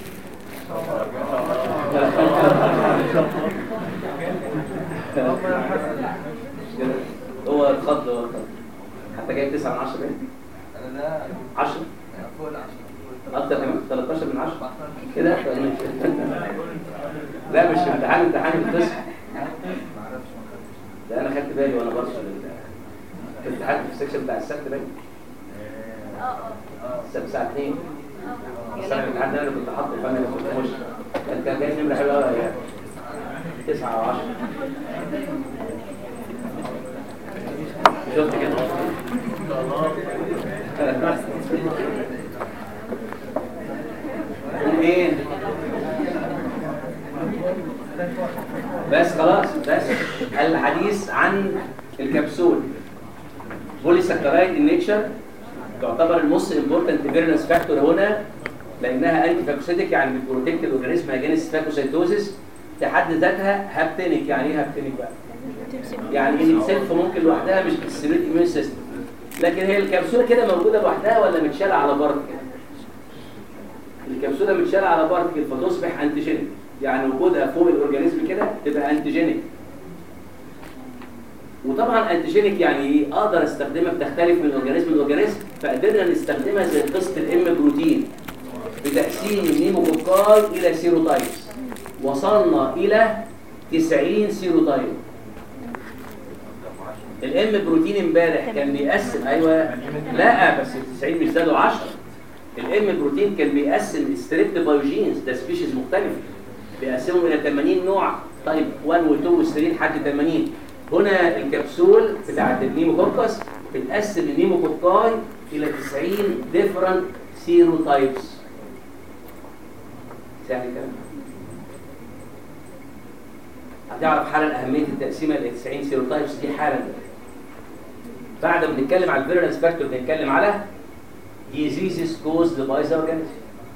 B: هو الخط هو الخط حتى جايب 9 من 10 باين 10 اكتر كمان 13 من 10 كده لا مش امتحان امتحان القسم لا انا خدت بالي وانا برسل في الامتحان في السكشن بتاع السبت باين السبت الساعه 2 السنه الامتحان ده انا كنت حاطه فانا ما كنت مش كان جاي نمره حلوه قوي يعني تسعة أو عشرة شفت كده ايه بس خلاص بس الحديث عن الكبسول بوليساكرايد النيتشر تعتبر الموست امبورتنت فيرنس فاكتور هنا لانها انتي فاكوسيتيك يعني بتبروتكت الاورجانيزم اجينست فاكوسيتوزيس في حد ذاتها هابتينيك يعني ايه هابتينيك بقى؟ يعني ان السيلف ممكن لوحدها مش بتستميت الميون سيستم لكن هي الكبسوله كده موجوده لوحدها ولا متشاله على بارتكل الكبسوله متشاله على بارتكل فتصبح انتيجينيك يعني وجودها فوق الاورجانيزم كده تبقى انتيجينيك وطبعا انتيجينيك يعني ايه اقدر استخدمها بتختلف من اورجانيزم لاورجانيزم فقدرنا نستخدمها زي قصه الام بروتين بتقسيم النيموكوكاي الى سيروتايبس وصلنا الى 90 سيروتايب الام بروتين امبارح كان بيقسم ايوه لا بس ال 90 مش زادوا 10 الام بروتين كان بيقسم ستريبت بايوجينز ده سبيشيز مختلفه بيقسمهم الى 80 نوع تايب 1 و2 و3 لحد 80 هنا الكبسول بتاعت النيموكوكس بتقسم النيموكوكاي الى 90 ديفرنت سيروتايبس سهل الكلام هتعرف حالا اهميه التقسيمه ل 90 سيروتايبس دي حالا بعد ما نتكلم على الفيرنس فاكتور بنتكلم على diseases caused by the organism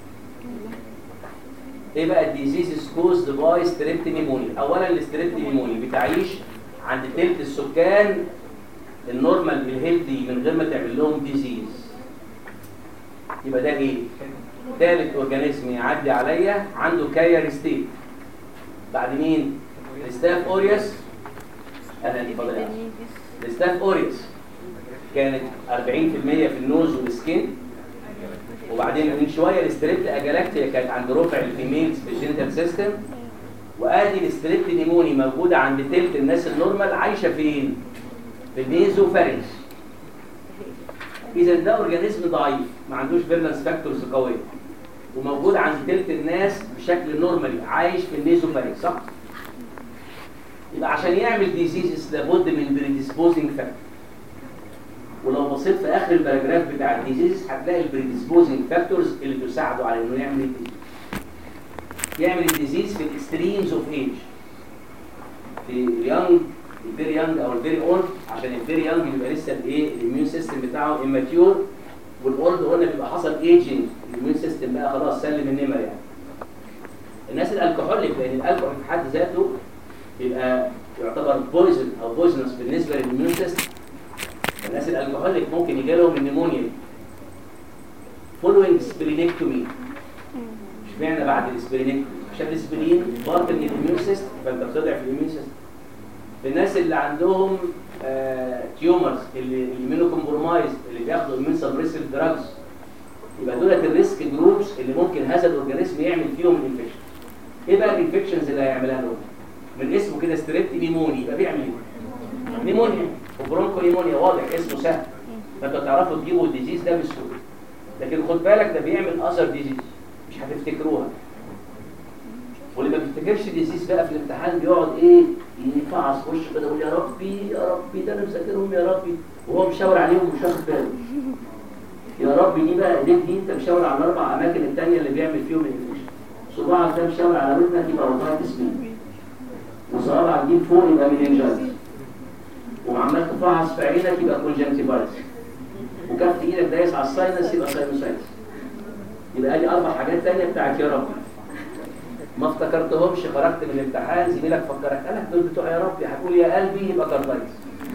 B: ايه بقى الديزيزز كوزد باي ستريبت نيمونيا اولا الستريبت نيمونيا بتعيش عند تلت السكان النورمال الهيلثي من غير ما تعمل لهم ديزيز يبقى ده ايه ثالث اورجانيزم يعدي عليا عنده كاير ستيت بعد مين الستاف اوريوس اهلا اتفضل يا أخي. الستاف اوريوس كانت 40% في النوز والسكين وبعدين من شويه الستريبت اجالاكتيا كانت عند ربع الفيميلز في الجينيتال سيستم وادي الستريبت نيموني موجوده عند تلت الناس النورمال عايشه فين؟ في النيزو فارنج اذا ده اورجانيزم ضعيف ما عندوش فيرنس فاكتورز قويه وموجود عند تلت الناس بشكل نورمالي عايش في النيزو فارنج صح؟ يبقى عشان يعمل ديزيزز لابد من بريديسبوزنج فاكتور ولو بصيت في اخر الباراجراف بتاع الديزيز هتلاقي البريديسبوزنج فاكتورز اللي تساعده على انه يعمل الديزيز يعمل الديزيز في الاكستريمز اوف ايج في اليونج الفيري يونج او الفيري اولد عشان الفيري يونج بيبقى لسه الايه الاميون سيستم بتاعه اماتيور والاولد قلنا بيبقى حصل ايجنج الاميون سيستم بقى خلاص سلم النمر يعني الناس الالكحوليك لان الالكحول في حد ذاته بيبقى يعتبر بويزن او بويزنس بالنسبه للاميون سيستم الناس الالكحوليك ممكن يجي لهم النمونيا فولوينج سبرينكتومي اشمعنى بعد الاسبرينكتومي عشان الاسبرين بارت من الاميون سيستم فانت بتضعف الاميون سيستم في الناس اللي عندهم آه تيومرز اللي الاميونو كومبرومايز اللي بياخدوا اميون سبريسيف دراجز يبقى دولت الريسك جروبس اللي ممكن هذا الاورجانيزم يعمل فيهم الانفكشن ايه بقى الانفكشنز اللي هيعملها لهم من اسمه كده ستريبت نيموني يبقى بيعمل ايه نيمونيا وبرونكو نيمونيا واضح اسمه سهل فانتوا تعرفوا تجيبوا الديزيز ده بسهوله لكن خد بالك ده بيعمل اذر ديزيز مش هتفتكروها واللي ما بيفتكرش ديزيز بقى في الامتحان بيقعد ايه ينفعص وشه كده يقول يا ربي يا ربي ده انا مذاكرهم يا ربي وهو مشاور عليهم ومش واخد باله يا ربي دي بقى ايديك دي انت مشاور على الاربع اماكن الثانيه اللي بيعمل فيهم الانفكشن صباعك ده مشاور على ودنك يبقى وضعها تسمين وصوابعك دي فوق يبقى مننجايتس وعمال تفعص في عينك يبقى كونجنتيفايتس وكف ايدك دايس على الساينس يبقى ساينوسايتس يبقى ادي اربع حاجات تانية بتاعت يا رب ما افتكرتهمش خرجت من الامتحان زميلك فكرك قالك دول بتوع يا ربي هتقول يا قلبي يبقى كاردايتس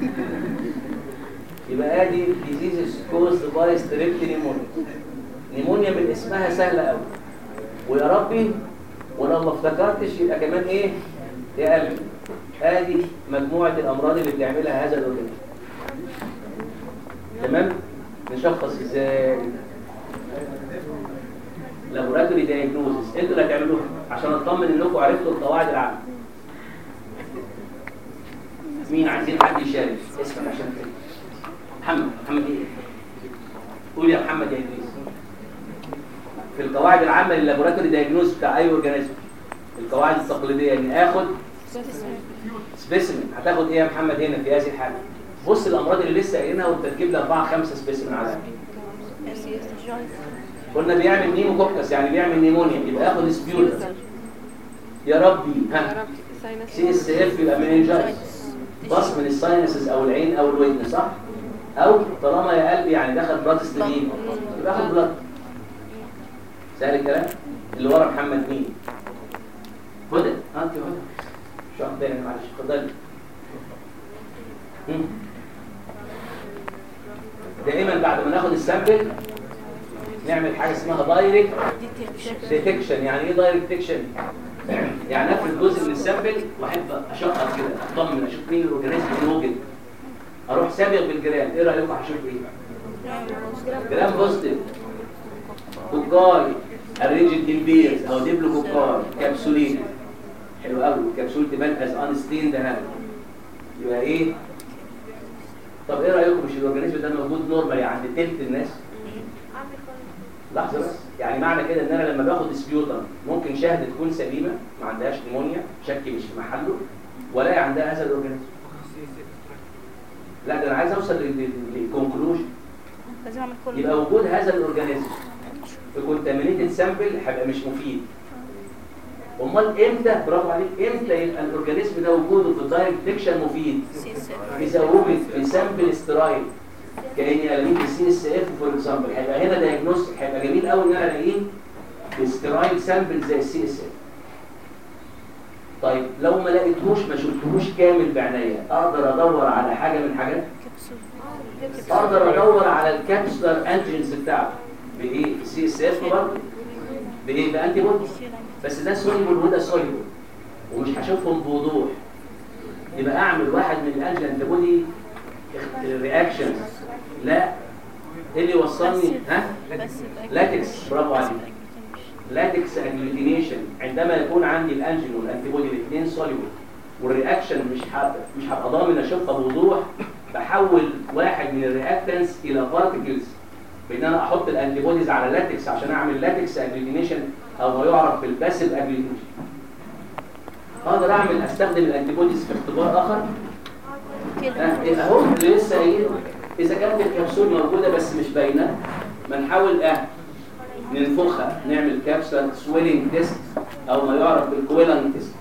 B: يبقى ادي ديزيز كوزد باي ستريبت نيمونيا نيمونيا من اسمها سهله قوي ويا ربي ولو ما افتكرتش يبقى كمان ايه يا قلبي ادي مجموعه الامراض اللي بتعملها هذا الاورجانيزم تمام نشخص ازاي لابوراتوري دايجنوزس انتوا اللي هتعملوها عشان اطمن انكم عرفتوا القواعد العامه مين عايزين حد يشارك اسمك عشان كده محمد محمد ايه قول يا محمد يا ادريس في القواعد العامه لللابوراتوري دايجنوز بتاع اي اورجانيزم القواعد التقليديه اني اخد سبيسيمن هتاخد ايه يا محمد هنا في هذه الحاله بص الامراض اللي لسه قايلينها وتركب لي اربعه خمسه سبيسيمن عليها قلنا بيعمل نيموكوكس يعني بيعمل نيمونيا يبقى ياخد سبيوتا يا ربي ها سي اس اف يبقى مننجايتس بص من الساينسز او العين او الودن صح او طالما يا قلبي يعني دخل بلاد ستريم يبقى ياخد بلاد سهل الكلام اللي ورا محمد مين هدى ها انت هدى شو عندنا معلش اتفضلي هم. دائما بعد ما ناخد السامبل نعمل حاجه اسمها دايركت ديتكشن يعني ايه دايركت ديتكشن يعني افرض جزء من السامبل واحب اشخص كده اطمن اشوف مين الاورجانيزم الموجود اروح سابق بالجرام ايه رايكم هشوف ايه جرام بوزيتيف كوكاي الريجيد امبيرز او ديبلو كوكاي كابسولين حلو قوي الكبسول تبان از ان ستيند هاند يبقى ايه طب ايه رايكم مش الاورجانيزم ده موجود نورمالي عند تلت الناس لحظه بس يعني معنى كده ان انا لما باخد سبيوتم ممكن شهد تكون سليمه ما عندهاش نيمونيا شك مش في محله ولا عندها هذا الاورجانيزم لا ده انا عايز اوصل للكونكلوجن
A: لازم اعمل كل
B: يبقى وجود هذا الاورجانيزم في كونتامينيتد سامبل هيبقى مش مفيد امال امتى برافو عليك امتى يبقى الاورجانيزم ده وجوده في الدايركت ديكشن مفيد اذا وجد في سامبل سترايل كاني الاقيه في السي اس اف فور اكزامبل هيبقى هنا دايجنوستيك هيبقى جميل قوي ان انا الاقيه في سترايل سامبل زي السي اس اف طيب لو ما لقيتهوش ما شفتهوش كامل بعناية اقدر ادور على حاجه من حاجات اقدر ادور على الكابسولار انجنز بتاعته بايه سي اس اف برضه بايه بانتي بودي بس ده سوليبل وده سوليبل ومش هشوفهم بوضوح يبقى اعمل واحد من الانجن انتي بودي رياكشنز لا ايه اللي يوصلني ها لاتكس برافو عليك لاتكس اجلوتينيشن عندما يكون عندي الانجين والانتي بودي الاثنين سوليبل والرياكشن مش هبقى مش هبقى ضامن اشوفها بوضوح بحول واحد من الرياكتنس الى بارتكلز بان انا احط الانتي بوديز على لاتكس عشان اعمل لاتكس اجلوتينيشن او ما يعرف بالباسيف اجلوتينيشن اقدر اعمل استخدم الانتي بوديز في اختبار اخر آه، إيه اهو اللي لسه قايل اذا كانت الكبسول موجوده بس مش باينه ما نحاول اه ننفخها نعمل كابسول سويلنج تيست او ما يعرف بالكويلنج تيست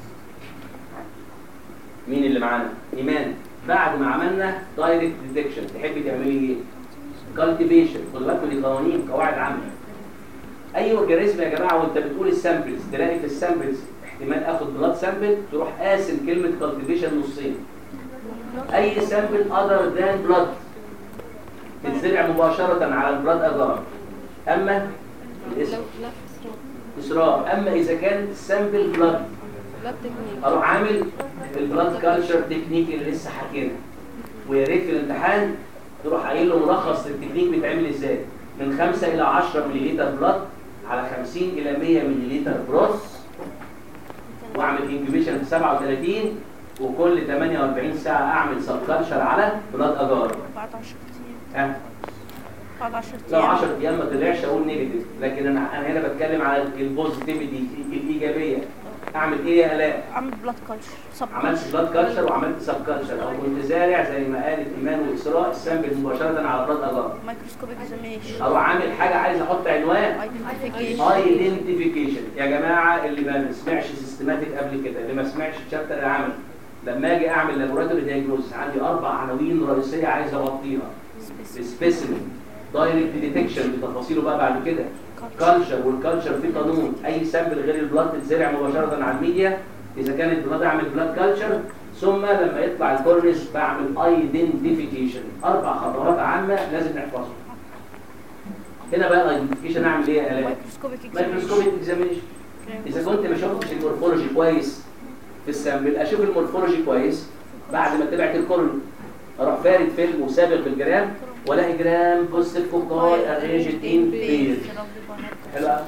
B: مين اللي معانا ايمان بعد ما عملنا دايركت ديتكشن تحبي تعملي ايه كالتيفيشن خد بالكم دي قوانين قواعد عامه اي اورجانيزم يا جماعه وانت بتقول السامبلز تلاقي في السامبلز احتمال اخد بلاد سامبل تروح قاسم كلمه كالتيفيشن نصين اي سامبل اذر ذان بلاد تتزرع مباشره على البلاد اجار اما الاسم اسراء اما اذا كانت السامبل بلاد اروح عامل البلاد كالتشر تكنيك اللي لسه حكينا ويا ريت في الامتحان تروح قايل له ملخص التكنيك بيتعمل ازاي من 5 الى 10 ملل بلاد على 50 الى 100 ملل بروس واعمل انكيوبيشن في 37 وكل 48 ساعه اعمل سب كالتشر على بلاد اجار
A: بعد 10 ايام
B: ها
A: بعد 10
B: لو
A: ايام
B: 10 ايام ما طلعش اقول نيجاتيف لكن انا انا هنا بتكلم على البوزيتيفيتي الايجابيه اعمل ايه يا الاء
A: اعمل بلاد كلتشر سب
B: عملت بلاد كالتشر وعملت سب كالتشر او كنت زارع زي ما قالت ايمان واسراء السامبل مباشره على بلاد اجار
A: مايكروسكوبيك اكزامينيشن
B: او عامل حاجه عايز احط عنوان
A: ايدنتيفيكيشن
B: ايدنتيفيكيشن يا جماعه اللي ما سمعش سيستماتيك قبل كده اللي ما سمعش الشابتر العمل لما اجي اعمل لابوراتوري دايجنوز عندي اربع عناوين رئيسيه عايز اغطيها سبيسيمن دايركت ديتكشن بتفاصيله بقى بعد كده كالتشر والكالتشر في قانون اي سامبل غير البلاد تتزرع مباشره على الميديا اذا كانت بلاد اعمل بلاد كالتشر ثم لما يطلع الكورنيش بعمل ايدنتيفيكيشن اربع خطوات عامه لازم نحفظهم هنا بقى الايدنتيفيكيشن اعمل ايه يا الاء
A: مايكروسكوبيك
B: مايكروسكوبيك اكزامينشن اذا كنت ما شفتش المورفولوجي كويس في السامبل اشوف المورفولوجي كويس بعد ما تبعت الكورني اروح فارد فيلم وسابق بالجرام والاقي جرام بوزيتيف كوكاي ارينجد ان بير حلو قوي.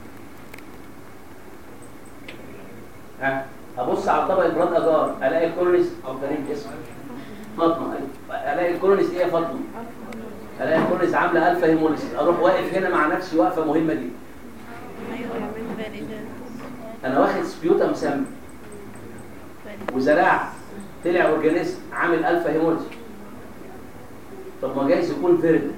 B: ها ابص على طبق البلاد اجار الاقي الكورنيس او كريم اسمه فاطمه الاقي الكورنيس ايه يا فاطمه الاقي الكورنيس عامله الفا هيموليسيس اروح واقف هنا مع نفسي وقفه مهمه دي انا واخد سبيوتم سم وزرعت طلع اورجانيزم عامل الفا هيمولوجي طب ما جايز يكون فيردنس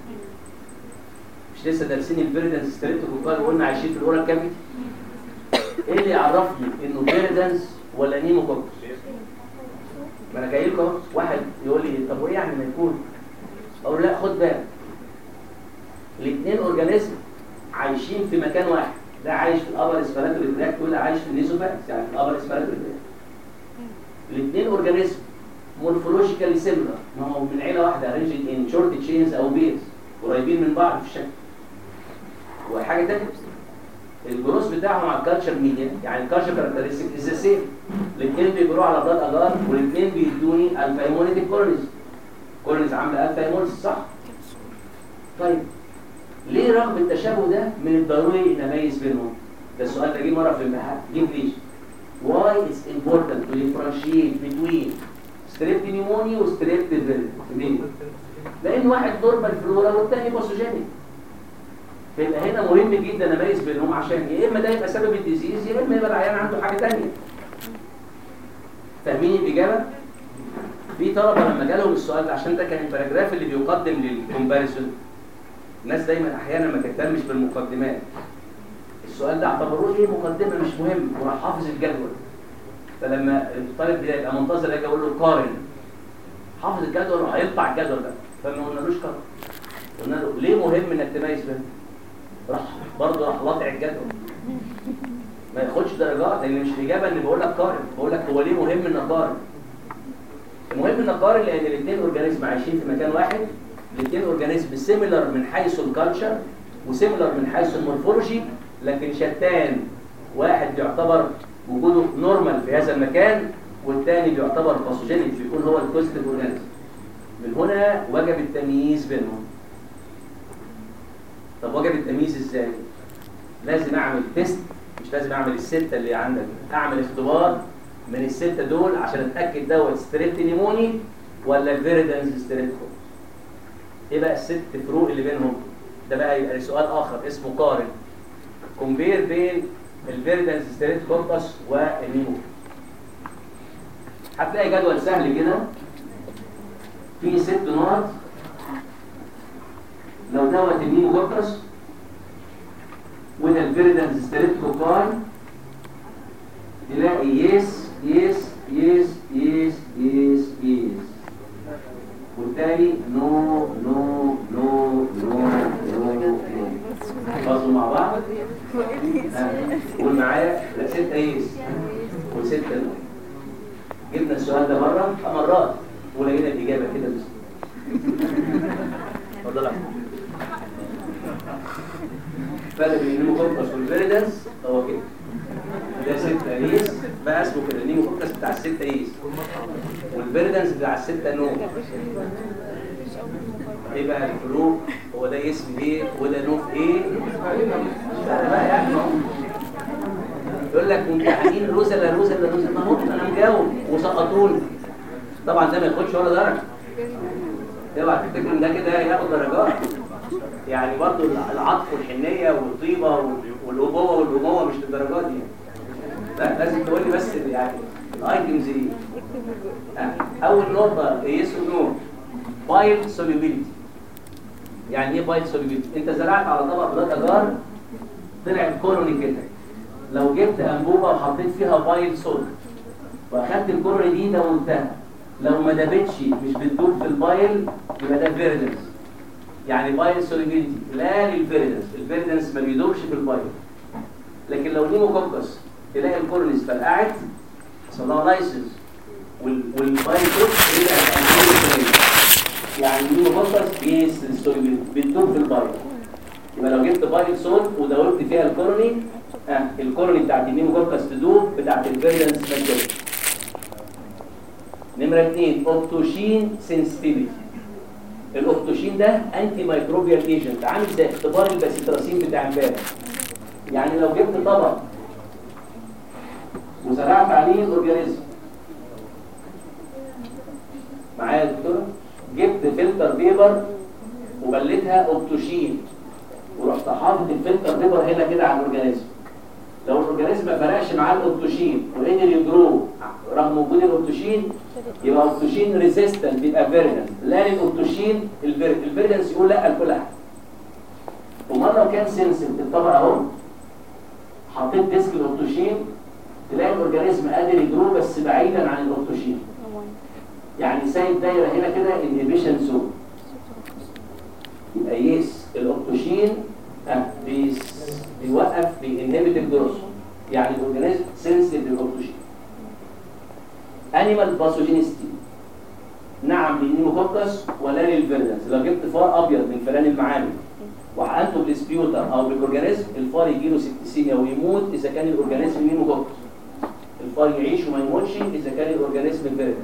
B: مش لسه دارسين الفيردنس ستريبتوكوكال وقلنا عايشين في الاورال كافيتي ايه اللي يعرفني انه فيردنس ولا نيموكوكس ما انا جاي لكم أهو. واحد يقول لي طب وايه يعني ما يكون اقول له لا خد بالك الاثنين اورجانيزم عايشين في مكان واحد ده عايش في الابر اسفلاتوري تراكت وده عايش في النيزوفاكس يعني في الابر اسفلاتوري تراكت الاثنين اورجانيزم مورفولوجيكالي سيميلر ما هو من عيله واحده رينجد ان شورت تشينز او بيز قريبين من بعض في الشكل وحاجه ثانيه الجروس بتاعهم على الكالتشر ميديا يعني الكالتشر كاركترستيك از ذا سيم الاثنين بيجروا على بلاد اجار والاثنين بيدوني الفا هيموليتيك كولونيز كولونيز عامله الفا هيموليز صح؟ طيب ليه رغم التشابه ده من الضروري نميز بينهم؟ ده السؤال ده جه مره في الامتحان جه بليش why it's important to differentiate between strep pneumonia و strep pneumonia لان واحد نورمال فلورا والتاني باثوجينيك فيبقى هنا مهم جدا اميز بينهم عشان يا اما ده يبقى سبب الديزيز يا اما يبقى العيان عنده حاجه ثانيه فاهمين الاجابه في طلبه لما جالهم السؤال ده عشان ده كان الباراجراف اللي بيقدم للكومباريسون الناس دايما احيانا ما تهتمش بالمقدمات السؤال ده اعتبروه ايه مقدمه مش مهم وراح حافظ الجدول فلما الطالب ده يبقى منتظر اجي اقول له قارن حافظ الجدول وهيقطع الجدول ده فما قلنالوش قارن قلنا له ليه مهم انك تميز بينهم راح برضه راح لاطع الجدول ما ياخدش درجات لان مش الاجابه ان بقول لك قارن بقول لك هو ليه مهم ان اقارن المهم ان اقارن لان الاثنين اورجانيزم عايشين في مكان واحد الاثنين اورجانيزم سيميلر من حيث الكالتشر وسيميلر من حيث المورفولوجي لكن شتان واحد بيعتبر وجوده نورمال في هذا المكان والثاني بيعتبر باثوجينيك بيكون هو البوزيتيف اورجانيزم من هنا وجب التمييز بينهم طب وجب التمييز ازاي لازم اعمل تيست مش لازم اعمل السته اللي عندك اعمل اختبار من السته دول عشان اتاكد دوت ستريبت نيموني ولا فيريدنز ستريبت ايه بقى الست فروق اللي بينهم ده بقى يبقى سؤال اخر اسمه قارن كومبير بين الفيريدنز ستريبت كوربس والنيمو هتلاقي جدول سهل كده فيه ست نقط لو دوت النيمو كوربس وده الفيريدنز ستريبت كوكاي تلاقي يس يس يس يس يس يس والتاني نو نو نو نو نو نو فاصلوا مع بعض ها، قول معايا لا ستة يس وستة نو جبنا السؤال ده مرة آه، مرات ولقينا الإجابة كده بس اتفضل يا أحمد. فرق بين النيموكوكس والفيريدنس هو كده ده ستة ايس بقى اسمه كده النيموكوكس بتاع الستة ايس والفيريدنس بتاع الستة نو ايه بقى الفروق هو ده اسم ايه وده نوع ايه مش فارق بقى يعني اهو. يقول لك ممتحنين روزا لا روزا لا روزا ما هو انا مجاوب وسقطوني طبعا ده ما ياخدش ولا درجه اوعى تفتكر ان ده كده ياخد درجات يعني برضو العطف والحنيه والطيبه والابوه والامومه مش للدرجات دي لا لازم تقول لي بس يعني الايتمز دي آه، اول نقطه يس نو بايل سوليبيليتي يعني ايه بايل سوليبيليتي انت زرعت على طبق بلاد اجار طلع الكوروني كده لو جبت انبوبه وحطيت فيها بايل سولت واخدت الكوروني دي دونتها لو ما دابتش مش بتدوب في البايل يبقى ده فيريدنس يعني بايل سوليبيليتي لا للفيريدنس الفيريدنس ما بيدوبش في البايل لكن لو نيموكوكس تلاقي الكورنيس فرقعت حصل لها لايسنس والبايل سولت رجعت أنبوبة يعني نيموكوكس بيس السوليبيليتي بتدوب في البايل يبقى لو جبت بايل سولت ودورت فيها الكورني اه الكورني بتاعت النيموكوكس تدوب بتاعت الفيريدنس ما تدوبش نمرة اثنين اوبتوشين سنسيتيفيتي الاوبتوشين ده انتي مايكروبيال ايجنت عامل زي اختبار الباسيتراسين بتاع امبارح يعني لو جبت طبق وزرعت عليه الاورجانيزم معايا يا دكتوره جبت فلتر بيبر وبلتها اوبتوشين ورحت حاطط الفلتر بيبر هنا كده على الاورجانيزم لو الاورجانيزم ما فرقش معاه الاوكتوشين وقدر يجرو رغم وجود الاوكتوشين يبقى اوكتوشين ريزيستنت يبقى فيرجنس لا للاوكتوشين الفيرجنس يقول لا لكل حاجه ومره لو كان سنسيف الطبق اهو حطيت ديسك الاوكتوشين تلاقي الاورجانيزم قادر يجرو بس بعيدا عن الاوكتوشين يعني سايب دايره هنا كده انهبيشن زون يبقى يس الاوكتوشين آه، بيس- بيوقف بينهبت الجروث يعني الاورجانيزم سنسيتيف للاوكتوشين انيمال باثوجينيستي نعم للنيموكوكس ولا للفيرنس لو جبت فار ابيض من فئران المعامل وحقنته بالسبيوتر او بالاورجانيزم الفار يجي له سيبتيسيميا ويموت اذا كان الاورجانيزم نيموكوكس الفار يعيش وما يموتش اذا كان الاورجانيزم فيرنس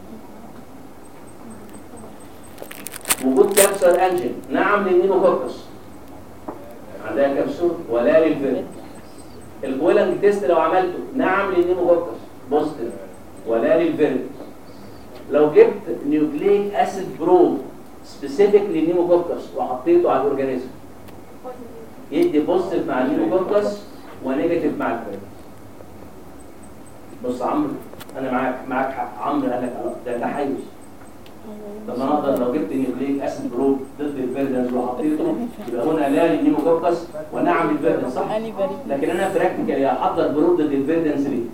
B: وجود كابسول انجن نعم للنيموكوكس عندها كبسول ولا للفيرنس البويلنج تيست لو عملته نعم للنيموكوكس بوزيتيف ولا للفيرنس لو جبت نيوكليك اسيد بروب سبيسيفيك للنيموكوكس وحطيته على الاورجانيزم يدي بوزيتيف مع النيموكوكس ونيجاتيف مع الفيرنس بص يا عمرو انا معاك معاك حق عمرو قال لك اه ده تحيز طب انا اقدر لو جبت نيوكليك اسيد بروب ضد الفيرنس وحطيته يبقى هنا لا للنيموكوكس ونعم للفيرنس صح؟
D: اني بريء
B: لكن انا براكتيكالي هحضر برود ضد الفيردنس ليه؟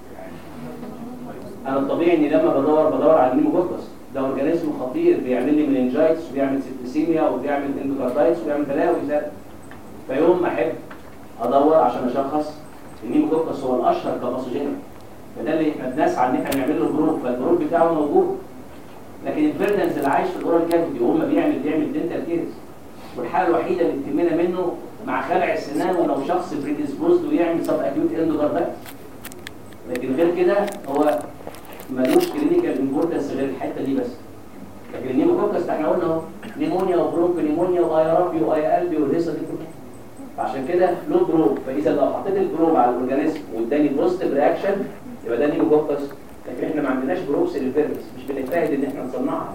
B: انا الطبيعي اني لما بدور بدور على النيموكوكس ده اورجانيزم خطير بيعمل لي مننجايتس وبيعمل سيبتسيميا وبيعمل اندوكاردايتس وبيعمل بلاوي زي فيوم ما احب ادور عشان اشخص النيموكوكس هو الاشهر كباثوجين فده اللي احنا بنسعى ان احنا نعمل له جروب فالجروب بتاعه موجود لكن الفيردنس اللي عايش في الاورال كافيتي وهم بيعمل بيعمل دنتال كيرز والحاله الوحيده اللي بتهمنا منه مع خلع السنان ولو شخص بريديسبوزد ويعمل سب اكيوت اندوكاردايتس لكن غير كده هو ملوش كلينيكال امبورتنس غير الحته دي بس لكن النيموكوكس ده احنا قلنا اهو نيمونيا وبرونك نيمونيا واي ربي واي قلبي والهيصه دي كلها فعشان كده له جروب فاذا لو حطيت الجروب على الاورجانيزم واداني بوزيتيف رياكشن يبقى ده نيموكوكس لكن احنا ما عندناش جروبس للفيروس مش بنجتهد ان احنا نصنعها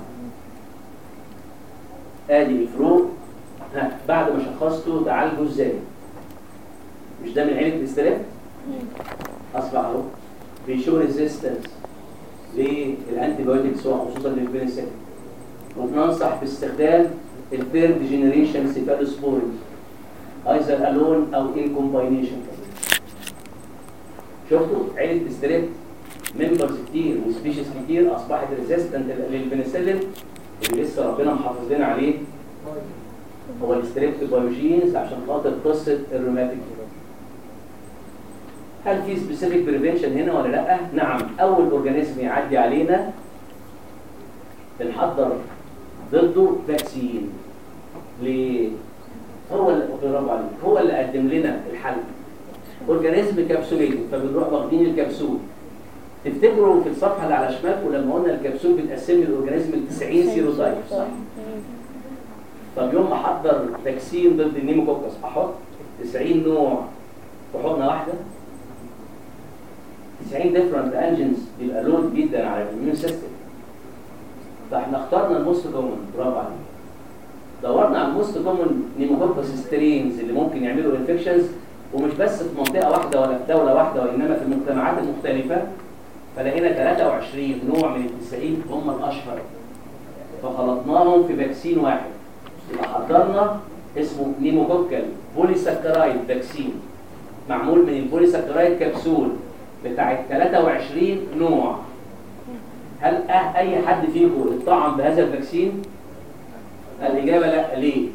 B: ادي الفروق ها بعد ما شخصته تعالجه ازاي مش ده من عيله الاستلاف اصبح اهو بيشو ريزيستنس للانتي بايوتكس وخصوصا للبنسلين وبننصح باستخدام الثيرد جينيريشن سيفالوسبورين ايزر الون او ان كومباينيشن شفتوا عيله الاستلاف ممبرز كتير وسبيشيز كتير اصبحت ريزيستنت للبنسلين اللي لسه ربنا محافظ لنا عليه هو الستريبتوبايوجينز عشان خاطر قصه الروماتيك هل في سبيسيفيك بريفنشن هنا ولا لا؟ نعم اول اورجانيزم يعدي علينا بنحضر ضده فاكسين ليه؟ هو اللي برافو عليك هو اللي قدم لنا الحل اورجانيزم كابسوليتد فبنروح واخدين الكبسول تفتكروا في الصفحه اللي على شمالكم لما قلنا الكبسول بتقسم لي الاورجانيزم ل 90 سيروتايب صح؟ طب يوم ما احضر فاكسين ضد النيموكوكس احط 90 نوع في حقنه واحده 90 ديفرنت انجنز بيبقى لود جدا على الاميون سيستم فاحنا اخترنا الموست كومن برافو عليك دورنا على الموست كومن نيموكوكس سترينز اللي ممكن يعملوا انفكشنز ومش بس في منطقه واحده ولا في دوله واحده وانما في المجتمعات المختلفه فلقينا 23 نوع من ال 90 هم الاشهر فخلطناهم في فاكسين واحد يبقى حضرنا اسمه نيموكوكال بوليساكرايد فاكسين معمول من البوليساكرايد كبسول بتاعت 23 نوع هل أه اي حد فيكم اتطعم بهذا الفاكسين الاجابه لا ليه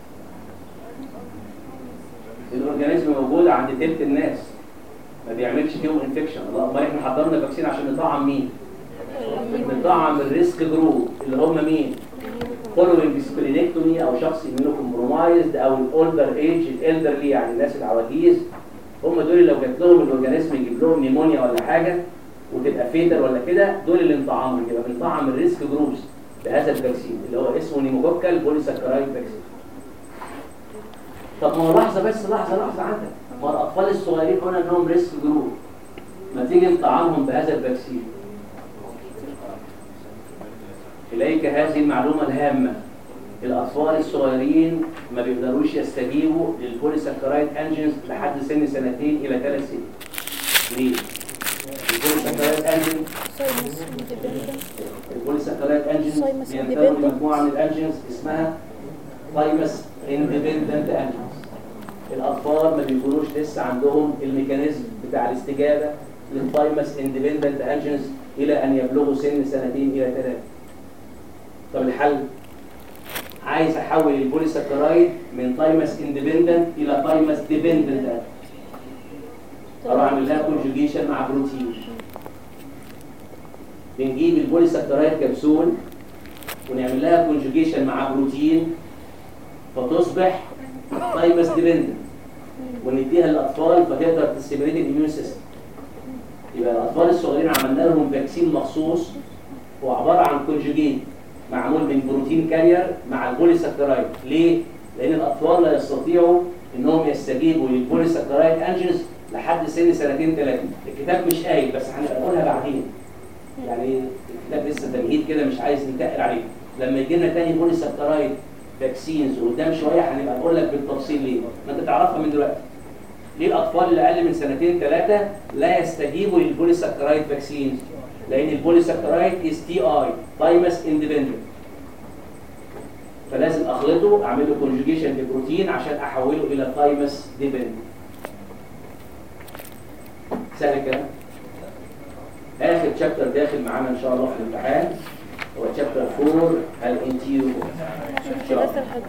B: الاورجانيزم موجود عند تلت الناس ما بيعملش فيهم انفكشن الله امال احنا حضرنا فاكسين عشان نطعم مين نطعم الريسك جروب اللي هم مين فولوينج سبلينكتومي او شخص immunocompromised او الاولدر ايج الالدرلي يعني الناس العواجيز هم دول اللي لو جات لهم الاورجانيزم يجيب لهم نيمونيا ولا حاجه وتبقى فيتر ولا كده دول اللي نطعمهم يبقى بنطعم الريسك جروبس بهذا الفاكسين اللي هو اسمه نيموكوكال بوليساكرايد فاكسين طب ما هو لحظه بس لحظه لحظه عندك ما الاطفال الصغيرين قلنا انهم ريسك جروب ما تيجي نطعمهم بهذا الفاكسين إليك هذه المعلومة الهامة الاطفال الصغيرين ما بيقدروش يستجيبوا للبوليساكرايد انجنز لحد سن سنتين الى ثلاث سنين ليه البوليساكرايد انجن
A: سايمس اندبندنت
B: البوليساكرايد انجنز
A: Thymus
B: بينتموا
A: independent.
B: لمجموعه من الانجنز اسمها تايمس اندبندنت انجنز الاطفال ما بيكونوش لسه عندهم الميكانيزم بتاع الاستجابه للتايمس اندبندنت انجنز الى ان يبلغوا سن سنتين الى ثلاثه طب الحل عايز احول البوليساكرايد من تايمس اندبندنت الى تايمس ديبندنت اروح اعمل لها كونجوجيشن مع بروتين بنجيب البوليساكرايد كبسول ونعمل لها كونجوجيشن مع بروتين فتصبح تايمس ديبندنت ونديها للاطفال فتقدر تستمريت الاميون سيستم يبقى الاطفال الصغيرين عملنا لهم فاكسين مخصوص هو عباره عن كونجوجيت معمول من بروتين كارير مع البوليساكرايد ليه؟ لان الاطفال لا يستطيعوا انهم يستجيبوا للبوليساكرايد انجنز لحد سن سنتين ثلاثه الكتاب مش قايل بس هنبقى نقولها بعدين يعني الكتاب لسه تمهيد كده مش عايز نتقل عليه لما يجي لنا تاني بوليساكرايد فاكسينز قدام شويه هنبقى نقول لك بالتفصيل ليه ما انت تعرفها من دلوقتي ليه الاطفال اللي اقل من سنتين ثلاثه لا يستجيبوا للبوليساكرايد فاكسينز لان البوليساكرايد از تي اي تايمس اندبندنت فلازم اخلطه اعمل له كونجوجيشن لبروتين عشان احوله الى تايمس ديبندنت سهل الكلام اخر شابتر داخل معانا ان شاء الله في الامتحان هو شابتر 4 الانتيرو
A: بس لحد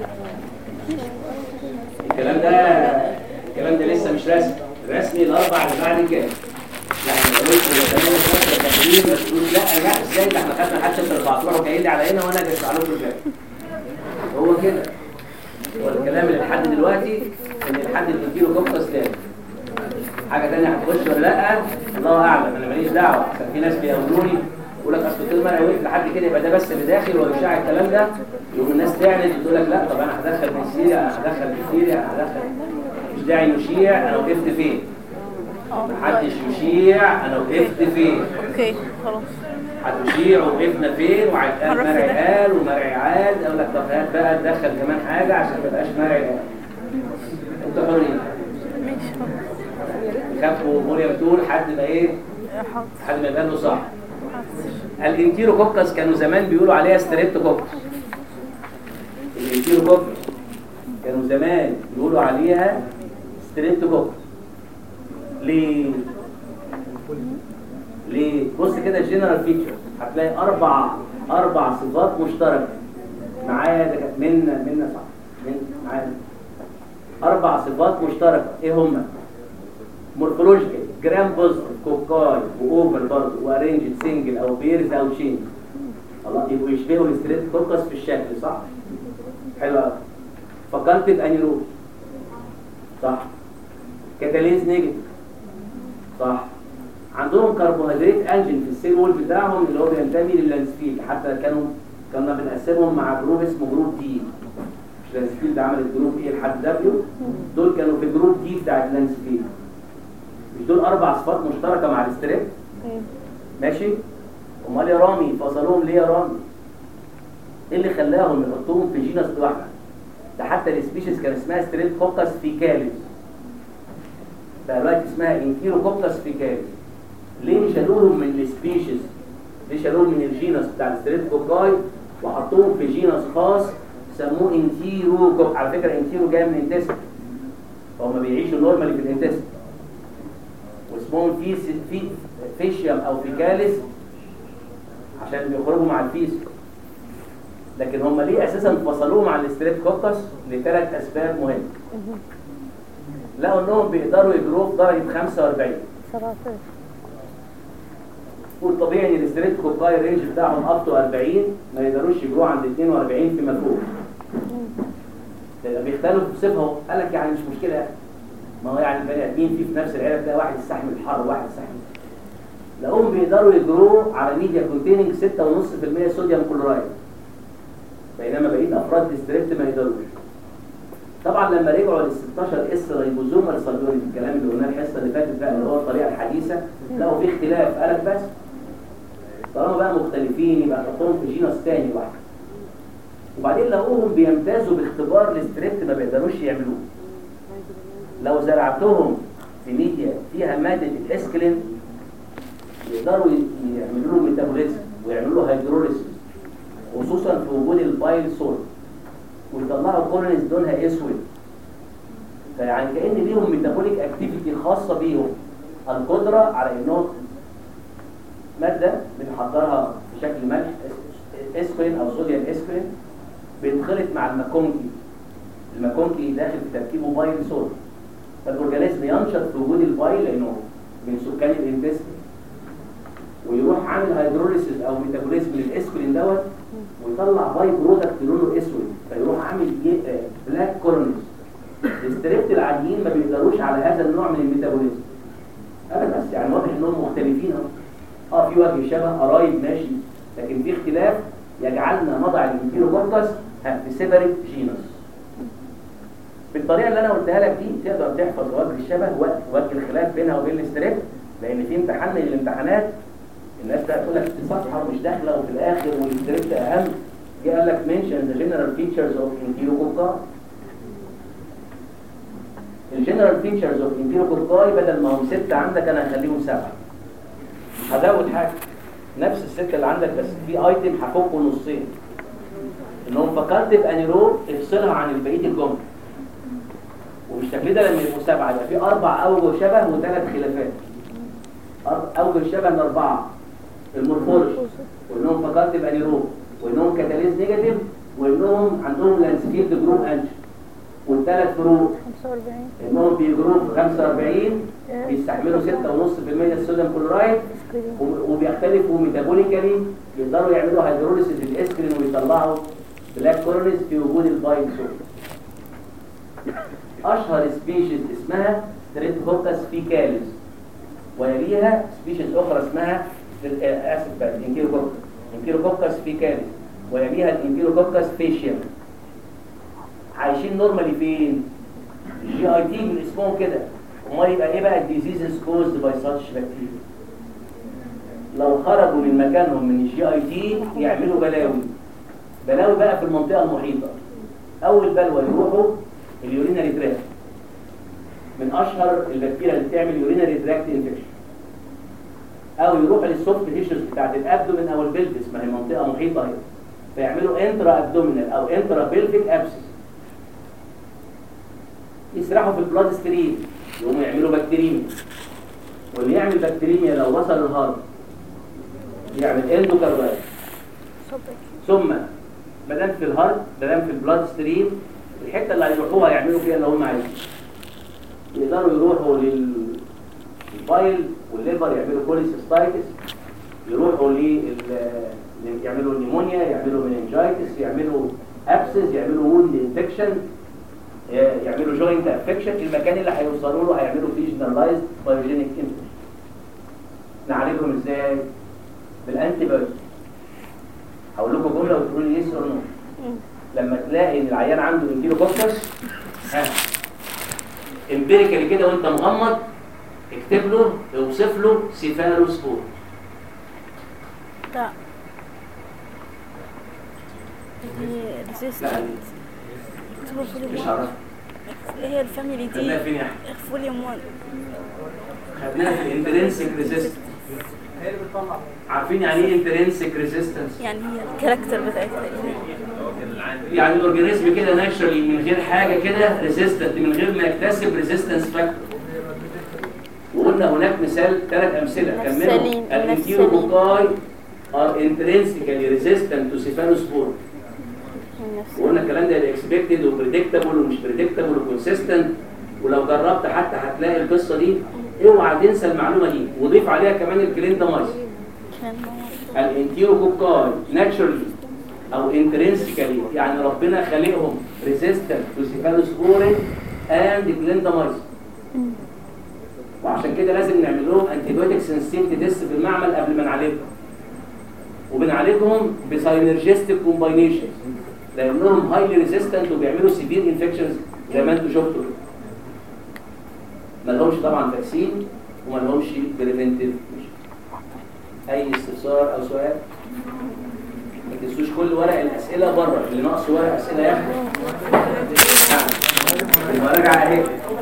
B: الكلام ده الكلام ده لسه مش رسمي الرسمي الاربع اللي بعد كده لا احنا قلت الكلام ده تقريبا بس تقول لا لا ازاي ده احنا خدنا حتى شابتر 4 تروحوا جايين لي على هنا وانا جاي لكم الكلام هو كده هو الكلام اللي لحد دلوقتي ان لحد الانتيرو كوكس تاني حاجه ثانيه هتخش ولا لا الله اعلم انا ماليش دعوه عشان في ناس بيقولوا لي يقول لك اصل كل مره وقف لحد كده يبقى ده بس اللي داخل ويشاع الكلام ده يقوم الناس تعند تقول لك لا طب انا هدخل بكتيريا انا هدخل بكتيريا انا هدخل مش داعي نشيع انا وقفت فين محدش يشيع انا وقفت فين
A: اوكي خلاص
B: هتشيع وقفنا فين وهيتقال
A: مرة
B: مرعي
A: كده.
B: قال ومرعي عاد اقول لك طب هات بقى تدخل كمان حاجه عشان ما تبقاش مرعي قال انت حرين
A: ماشي
B: خافوا بوليا بتقول حد ما ايه
A: حاضر
B: لحد ما يبان له صح الانتيرو كوكس كانوا زمان بيقولوا عليها ستريبت كوكس الانتيرو كوكس كانوا زمان بيقولوا عليها ستريبت كوكس ليه ليه بص كده الجنرال فيتشر هتلاقي اربع اربع صفات مشتركه معايا ده كانت منا منا صح من معايا اربع صفات مشتركه ايه هما مورفولوجيكال جرام بوزيتيف كوكاي واوفر برضه وارينجد سنجل او بيرز او شين الله يبقوا يشبهوا الستريت كوكس في الشكل صح حلو قوي فكرت بانيروز صح كاتاليز نيجاتيف صح عندهم كربوهيدرات انجن في السيل وول بتاعهم اللي هو بينتمي لللانسفيلد حتى كانوا كنا بنقسمهم مع جروب اسمه جروب دي مش لانسفيلد عملت جروب ايه لحد دبليو دول كانوا في جروب دي بتاعت لانسفيلد مش دول اربع صفات مشتركه مع الستريب ماشي امال يا رامي فصلوهم ليه يا رامي ايه اللي خلاهم يحطوهم في جينس واحده ده حتى السبيشيز كان اسمها ستريب كوكس فيكاليس بقى دلوقتي اسمها انكيرو كوكس فيكاليس ليه شالوهم من السبيشيز ليه شالوهم من الجينس بتاع الستريب كوكاي وحطوهم في جينس خاص سموه انتيرو كوك على فكره انتيرو جاي من انتست فهم بيعيشوا نورمالي في الانتست واسمهم في في فيشيوم او فيكاليس عشان بيخرجوا مع الفيس لكن هم ليه اساسا فصلوه مع الستريب كوكس لثلاث اسباب مهمه لقوا انهم بيقدروا يجروه في درجه 45
A: 17
B: والطبيعي ان الستريب كوكاي رينج بتاعهم اب تو 40 ما يقدروش يجروه عند 42 فيما فوق لان بيختلفوا في صفه قال لك يعني مش مشكله ما هو يعني البني ادمين في في نفس العيله تلاقي واحد يستحمل الحر وواحد يستحمل لقوهم بيقدروا يجروه على ميديا كونتيننج 6.5% صوديوم كلورايد بينما بقيه افراد الستريبت ما يقدروش طبعا لما رجعوا لل 16 اس ريبوزومال سلبيوريد الكلام اللي قلناه الحصه اللي فاتت بقى اللي هو الطريقه الحديثه لقوا في اختلاف قال لك بس طالما بقى مختلفين يبقى نحطهم في جينس تاني واحد وبعدين لقوهم بيمتازوا باختبار الاستريبت ما بيقدروش يعملوه لو زرعتهم في ميديا فيها مادة الاسكلين يقدروا ي- يعملوا له ميتابوليزم ويعملوا له هيدروليسيس خصوصا في وجود البايل سول ويطلعوا كولونيز لونها اسود فيعني كأن ليهم ميتابوليك اكتيفيتي خاصة بيهم القدرة على انهم مادة بنحضرها في شكل ملح اس- اسكرين او صوديوم اسكرين بيتخلط مع الماكونكي الماكونكي داخل في تركيبه بايل سول فالاورجانيزم ينشط في وجود البايل لانه من سكان الانتستين ويروح عامل هيدروليسيس او ميتابوليزم للاسكرين دوت ويطلع باي برودكت لونه اسود فيروح عامل بلاك كورنيز الاستريبت العاديين ما بيقدروش على هذا النوع من الميتابوليزم ابدا بس يعني واضح انهم مختلفين اهو اه في وجه شبه قرايب ماشي لكن في اختلاف يجعلنا نضع الانتيروكوكس ها في سيبريت جينوس بالطريقه اللي انا قلتها لك دي تقدر تحفظ وجه الشبه وجه وجه الخلاف بينها وبين الاستريبت لان في امتحان من الامتحانات الناس بقى تقول لك في صفحه ومش داخله وفي الاخر والاستريبت اهم جه قال لك mention the general features of enterococci الجنرال فيتشرز اوف انتيروكوكاي بدل ما هم ستة عندك انا هخليهم سبعة هزود حاجة نفس الستة اللي عندك بس في ايتم هفكه نصين انهم فكرت بانيرو افصلها عن بقية الجملة وبالشكل ده لما يبقوا سبعة يبقى في اربع اوجه شبه وثلاث خلافات أر- اوجه الشبه من اربعة المورفولوجي وانهم فكرت بانيرو وانهم كاتاليز نيجاتيف وانهم عندهم لانسفيلد جروب انش والثلاث فروق
A: 45
B: انهم بيجروا في 45 بيستحملوا 6.5% الصوديوم كلورايد
A: سكرين
B: وب- وبيختلفوا ميتابوليكالي يقدروا يعملوا هيدروليسيس الاسكرين ويطلعوا بلاك كورنيز في وجود البايل سول اشهر سبيشيز اسمها ستريبتوكوكس فيكاليس ويليها سبيشيز اخرى اسمها آه، اسف بقى انكيروكوكس انكيروكوكس فيكاليس ويليها الانكيروكوكس فيشيال عايشين نورمالي فين الجي اي تي من اسمهم كده امال يبقى ايه بقى الديزيزز كوزد باي ساتش بكتيريا لو خرجوا من مكانهم من الجي اي تي يعملوا بلاوي بلاوي بقى في المنطقه المحيطه اول بلوى يروحوا اليورينري تراكت من اشهر البكتيريا اللي بتعمل يورينري تراكت انفكشن او يروحوا للسوفت تيشوز بتاعت الابدومين او البلفس ما هي منطقه محيطه اهي فيعملوا انترا ابدومينال او انترا بلفيك ابسس يسرحوا في البلاد ستريم يقوموا يعملوا بكتيريميا واللي يعمل بكتيريميا لو وصل الهارت يعمل اندوكاردايت ثم ما دام في الهارت ما دام في البلاد ستريم الحته اللي هيروحوها يعملوا فيها اللي هم عايزينه يقدروا يروحوا للفايل والليفر يعملوا كوليسيستايتس يروحوا لل يعملوا نيمونيا يعملوا مننجايتس يعملوا ابسس يعملوا ووند انفكشن يعملوا جوينت افكشن المكان اللي هيوصلوا له هيعملوا فيه جنرالايز بايوجينيك انفكشن نعالجهم ازاي بالانتي بايوتيك هقول لكم جمله وتقولوا لي يس اور نو لما تلاقي ان العيان عنده انكيلو كوكس ها امبيريكالي كده وانت مغمض اكتب له اوصف له سيفالوسبور
A: لا دي
B: لا
A: ريزيستنت
B: مش هعرف
A: هي الفاميلي
B: خدناها
A: دي
B: فين يا احمد
A: فوليوم 1
B: خدناها في الانترنسك ريزيستنس عارفين يعني ايه انترنسك ريزيستنس
A: يعني هي الكاركتر بتاعتها دي.
B: يعني الاورجانيزم كده ناتشرالي من غير حاجه كده ريزيستنت من غير ما يكتسب ريزيستنس فاكتور وقلنا هناك مثال ثلاث امثله كان
A: نفسلين،
B: منهم
A: نفسلين.
B: الانتيروكوكاي ار انترنسيكالي ريزيستنت تو سيفالوسبور
A: من نفس
B: وقلنا الكلام ده اكسبكتد وبريدكتبل ومش بريدكتبل وكونسيستنت ولو جربت حتى هتلاقي القصه دي اوعى تنسى المعلومه دي وضيف عليها كمان الكليندامايسين
A: كان
B: الانتيروكوكاي ناتشرالي او انترنسيكالي يعني ربنا خالقهم ريزيستنت تو سيفالوسبورين اند كليندامايسين وعشان كده لازم نعمل لهم انتيبيوتيك سنسيتيفيتي تيست في المعمل قبل ما نعالجهم وبنعالجهم بساينرجيستيك كومباينيشن لانهم هايلي ريزيستنت وبيعملوا سيفير انفكشنز زي ما انتم شفتوا ما لهمش طبعا فاكسين وما لهمش بريفنتيف اي استفسار او سؤال ما تنسوش كل ورق الاسئله بره اللي ناقص ورق اسئله ياخده المراجعه اهي